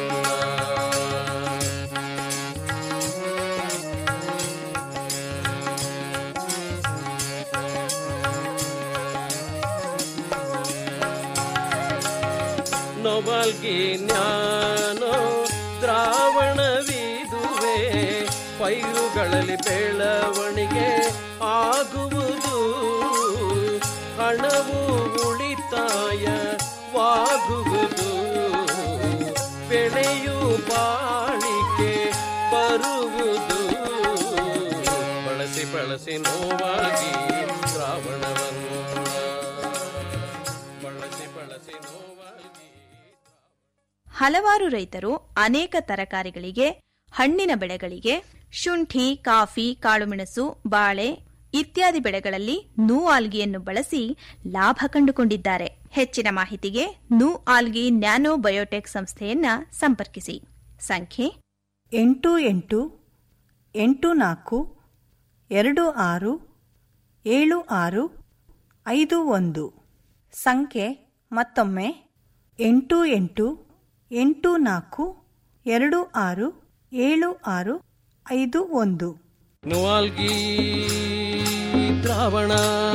ನೊಬಲ್ಗಿ ಜ್ಞಾನೋ ದ್ರಾವಣವಿದುವೆ ಪೈರುಗಳಲ್ಲಿ ಬೆಳವಣಿಗೆ ಆಗುವುದು ಹಣವು ಉಳಿತಾಯವಾಗುವುದು ಬೆಳೆಯು ಬಾಳಿಕೆ ಬರುವುದು ಬಳಸಿ ಬಳಸಿ ನೋವಾಗಿ ದ್ರಾವಣವನ್ನು ಬಳಸಿ ಬಳಸಿ ನೋವಾಗಿ ಹಲವಾರು ರೈತರು ಅನೇಕ ತರಕಾರಿಗಳಿಗೆ ಹಣ್ಣಿನ ಬೆಳೆಗಳಿಗೆ ಶುಂಠಿ ಕಾಫಿ ಕಾಳುಮೆಣಸು ಬಾಳೆ ಇತ್ಯಾದಿ ಬೆಳೆಗಳಲ್ಲಿ ನೂ ಆಲ್ಗಿಯನ್ನು ಬಳಸಿ ಲಾಭ ಕಂಡುಕೊಂಡಿದ್ದಾರೆ ಹೆಚ್ಚಿನ ಮಾಹಿತಿಗೆ ನೂ ಆಲ್ಗಿ ನ್ಯಾನೋ ಬಯೋಟೆಕ್ ಸಂಸ್ಥೆಯನ್ನ ಸಂಪರ್ಕಿಸಿ ಸಂಖ್ಯೆ ಎಂಟು ಎಂಟು ಎಂಟು ನಾಲ್ಕು ಎರಡು ಆರು ಏಳು ಆರು ಐದು ಒಂದು ಸಂಖ್ಯೆ ಮತ್ತೊಮ್ಮೆ ಎಂಟು ಎಂಟು ಎಂಟು ನಾಲ್ಕು ಎರಡು ಆರು ಏಳು ಆರು ಐದು ಒಂದು ನುವಾಲ್ಗಿ ದ್ರಾವಣ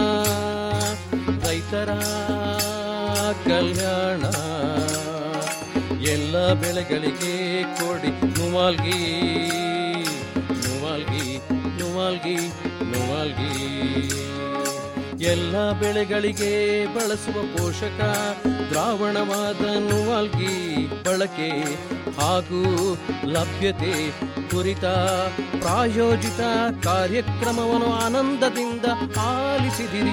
ರೈತರ ಕಲ್ಯಾಣ ಎಲ್ಲ ಬೆಳೆಗಳಿಗೆ ಕೊಡಿ ನುವಾಲ್ಗಿ ನುವಾಲ್ಗಿ ನುವಾಲ್ಗಿ ನುವಾಲ್ಗಿ ಎಲ್ಲ ಬೆಳೆಗಳಿಗೆ ಬಳಸುವ ಪೋಷಕ ದ್ರಾವಣವಾದ ನುವಾಲ್ಗಿ ಬಳಕೆ ಹಾಗೂ ಲಭ್ಯತೆ ಕುರಿತ ಪ್ರಾಯೋಜಿತ ಕಾರ್ಯಕ್ರಮವನ್ನು ಆನಂದದಿಂದ ಆಲಿಸಿದಿರಿ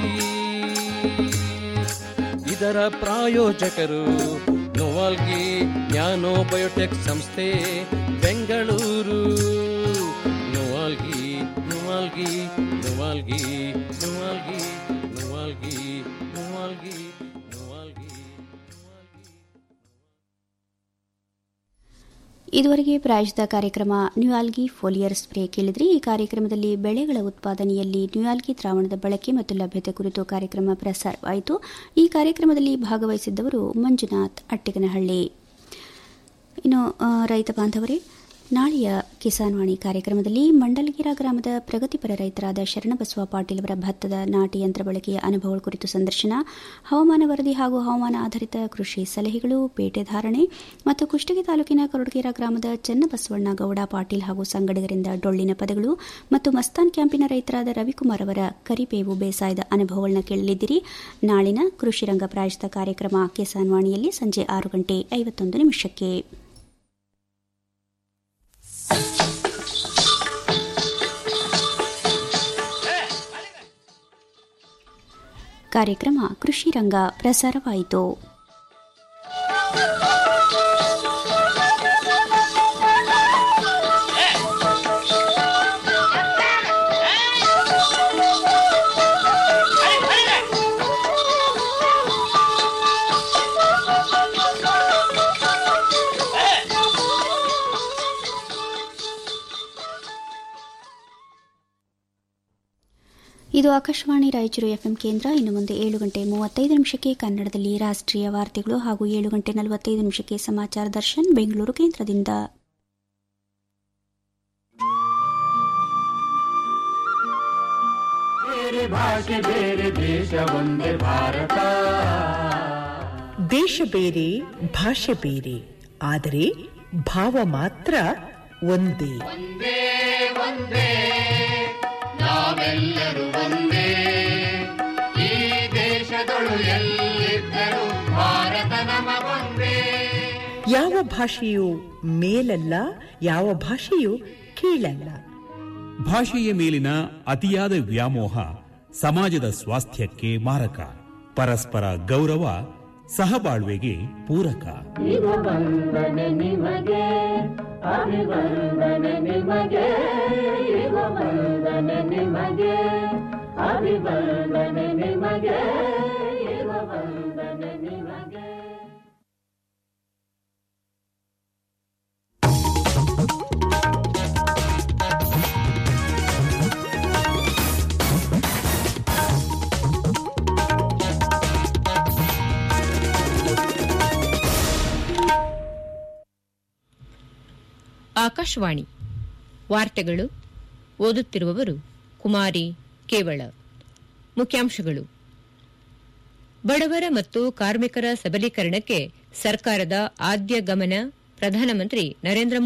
ಇದರ ಪ್ರಾಯೋಜಕರು ನೋವಾಲ್ಗಿ ನ್ಯಾನೋ ಬಯೋಟೆಕ್ ಸಂಸ್ಥೆ ಬೆಂಗಳೂರು ನೋವಾಲ್ಗಿ ನೋವಾಲ್ಗಿ ನೋವಾಲ್ಗಿ ನೋವಾಲ್ಗಿ ನೋವಾಲ್ಗಿ ನೋವಾಲ್ಗಿ ನೋವಾಲ್ಗಿ ಇದುವರೆಗೆ ಪ್ರಾಯೋಜಿತ ಕಾರ್ಯಕ್ರಮ ನ್ಯೂಯಾಲ್ಗಿ ಫೋಲಿಯರ್ ಸ್ಪ್ರೇ ಕೇಳಿದ್ರಿ ಈ ಕಾರ್ಯಕ್ರಮದಲ್ಲಿ ಬೆಳೆಗಳ ಉತ್ಪಾದನೆಯಲ್ಲಿ ನ್ಯೂಯಾಲ್ಗಿ ದ್ರಾವಣದ ಬಳಕೆ ಮತ್ತು ಲಭ್ಯತೆ ಕುರಿತು ಕಾರ್ಯಕ್ರಮ ಪ್ರಸಾರವಾಯಿತು ಈ ಕಾರ್ಯಕ್ರಮದಲ್ಲಿ ಭಾಗವಹಿಸಿದ್ದವರು ಮಂಜುನಾಥ್ ಅಟ್ಟಿಗನಹಳ್ಳಿ ಇನ್ನು ಆ, ರೈತ ಬಾಂಧವರೇ ನಾಳೆಯ ಕಿಸಾನ್ ವಾಣಿ ಕಾರ್ಯಕ್ರಮದಲ್ಲಿ ಮಂಡಲಗಿರ ಗ್ರಾಮದ ಪ್ರಗತಿಪರ ರೈತರಾದ ಶರಣಬಸವ ಪಾಟೀಲ್ ಅವರ ಭತ್ತದ ನಾಟಿ ಯಂತ್ರ ಬಳಕೆಯ ಅನುಭವಗಳ ಕುರಿತು ಸಂದರ್ಶನ ಹವಾಮಾನ ವರದಿ ಹಾಗೂ ಹವಾಮಾನ ಆಧಾರಿತ ಕೃಷಿ ಸಲಹೆಗಳು ಪೇಟೆ ಧಾರಣೆ ಮತ್ತು ಕುಷ್ಟಗಿ ತಾಲೂಕಿನ ಕರುಡಗೇರ ಗ್ರಾಮದ ಚನ್ನಬಸವಣ್ಣ ಗೌಡ ಪಾಟೀಲ್ ಹಾಗೂ ಸಂಗಡಿಗರಿಂದ ಡೊಳ್ಳಿನ ಪದಗಳು ಮತ್ತು ಮಸ್ತಾನ್ ಕ್ಯಾಂಪಿನ ರೈತರಾದ ರವಿಕುಮಾರ್ ಅವರ ಕರಿಬೇವು ಬೇಸಾಯದ ಅನುಭವಗಳನ್ನ ಕೇಳಲಿದ್ದೀರಿ ನಾಳಿನ ಕೃಷಿ ರಂಗ ಪ್ರಾಯೋಜಿತ ಕಾರ್ಯಕ್ರಮ ಕಿಸಾನ್ ವಾಣಿಯಲ್ಲಿ ಸಂಜೆ ಆರು ಗಂಟೆ ಐವತ್ತೊಂದು ನಿಮಿಷಕ್ಕೆ ಕಾರ್ಯಕ್ರಮ ಕೃಷಿ ರಂಗ ಪ್ರಸಾರವಾಯಿತು ಇದು ಆಕಾಶವಾಣಿ ರಾಯಚೂರು ಎಫ್ಎಂ ಕೇಂದ್ರ ಇನ್ನು ಮುಂದೆ ಏಳು ಗಂಟೆ ಮೂವತ್ತೈದು ನಿಮಿಷಕ್ಕೆ ಕನ್ನಡದಲ್ಲಿ ರಾಷ್ಟ್ರೀಯ ವಾರ್ತೆಗಳು ಹಾಗೂ ಏಳು ಗಂಟೆ ನಲವತ್ತೈದು ನಿಮಿಷಕ್ಕೆ ಸಮಾಚಾರ ದರ್ಶನ್ ಬೆಂಗಳೂರು ಕೇಂದ್ರದಿಂದ ಬೇರೆ ಭಾಷೆ ಬೇರೆ ದೇಶ ಒಂದೇ ಭಾರತ ದೇಶ ಬೇರೆ ಭಾಷೆ ಬೇರೆ ಆದರೆ ಭಾವ ಮಾತ್ರ ಒಂದೇ ಒಂದೇ ಒಂದೇ ನಾವೆಲ್ಲರೂ ಒಂದೇ ಈ ದೇಶದೊಳು ಎಲ್ಲಿದ್ದರೂ ಭಾರತ ನಮಗೊಂದೇ ಯಾವ ಭಾಷೆಯು ಮೇಲಲ್ಲ ಯಾವ ಭಾಷೆಯು ಕೀಳಲ್ಲ ಭಾಷೆಯ ಮೇಲಿನ ಅತಿಯಾದ ವ್ಯಾಮೋಹ ಸಮಾಜದ ಸ್ವಾಸ್ಥ್ಯಕ್ಕೆ ಮಾರಕ ಪರಸ್ಪರ ಗೌರವ ಸಹಬಾಳ್ವೆಗೆ ಪೂರಕ ಈಗ ವಂದನೆ ನಿಮಗೆ ಅಭಿವಂದನೆ ನಿಮಗೆ ಈಗ ವಂದನೆ ನಿಮಗೆ ಅಭಿವಂದನೆ ನಿಮಗೆ ಈಗ ವಂದನೆ ನಿಮಗೆ ಆಕಾಶವಾಣಿ ವಾರ್ತೆಗಳು ಓದುತ್ತಿರುವವರು ಕುಮಾರಿ ಕೇವಳ ಮುಖ್ಯಾಂಶಗಳು ಬಡವರ ಮತ್ತು ಕಾರ್ಮಿಕರ ಸಬಲೀಕರಣಕ್ಕೆ ಸರ್ಕಾರದ ಆದ್ಯ ಗಮನ ಪ್ರಧಾನಮಂತ್ರಿ ನರೇಂದ್ರ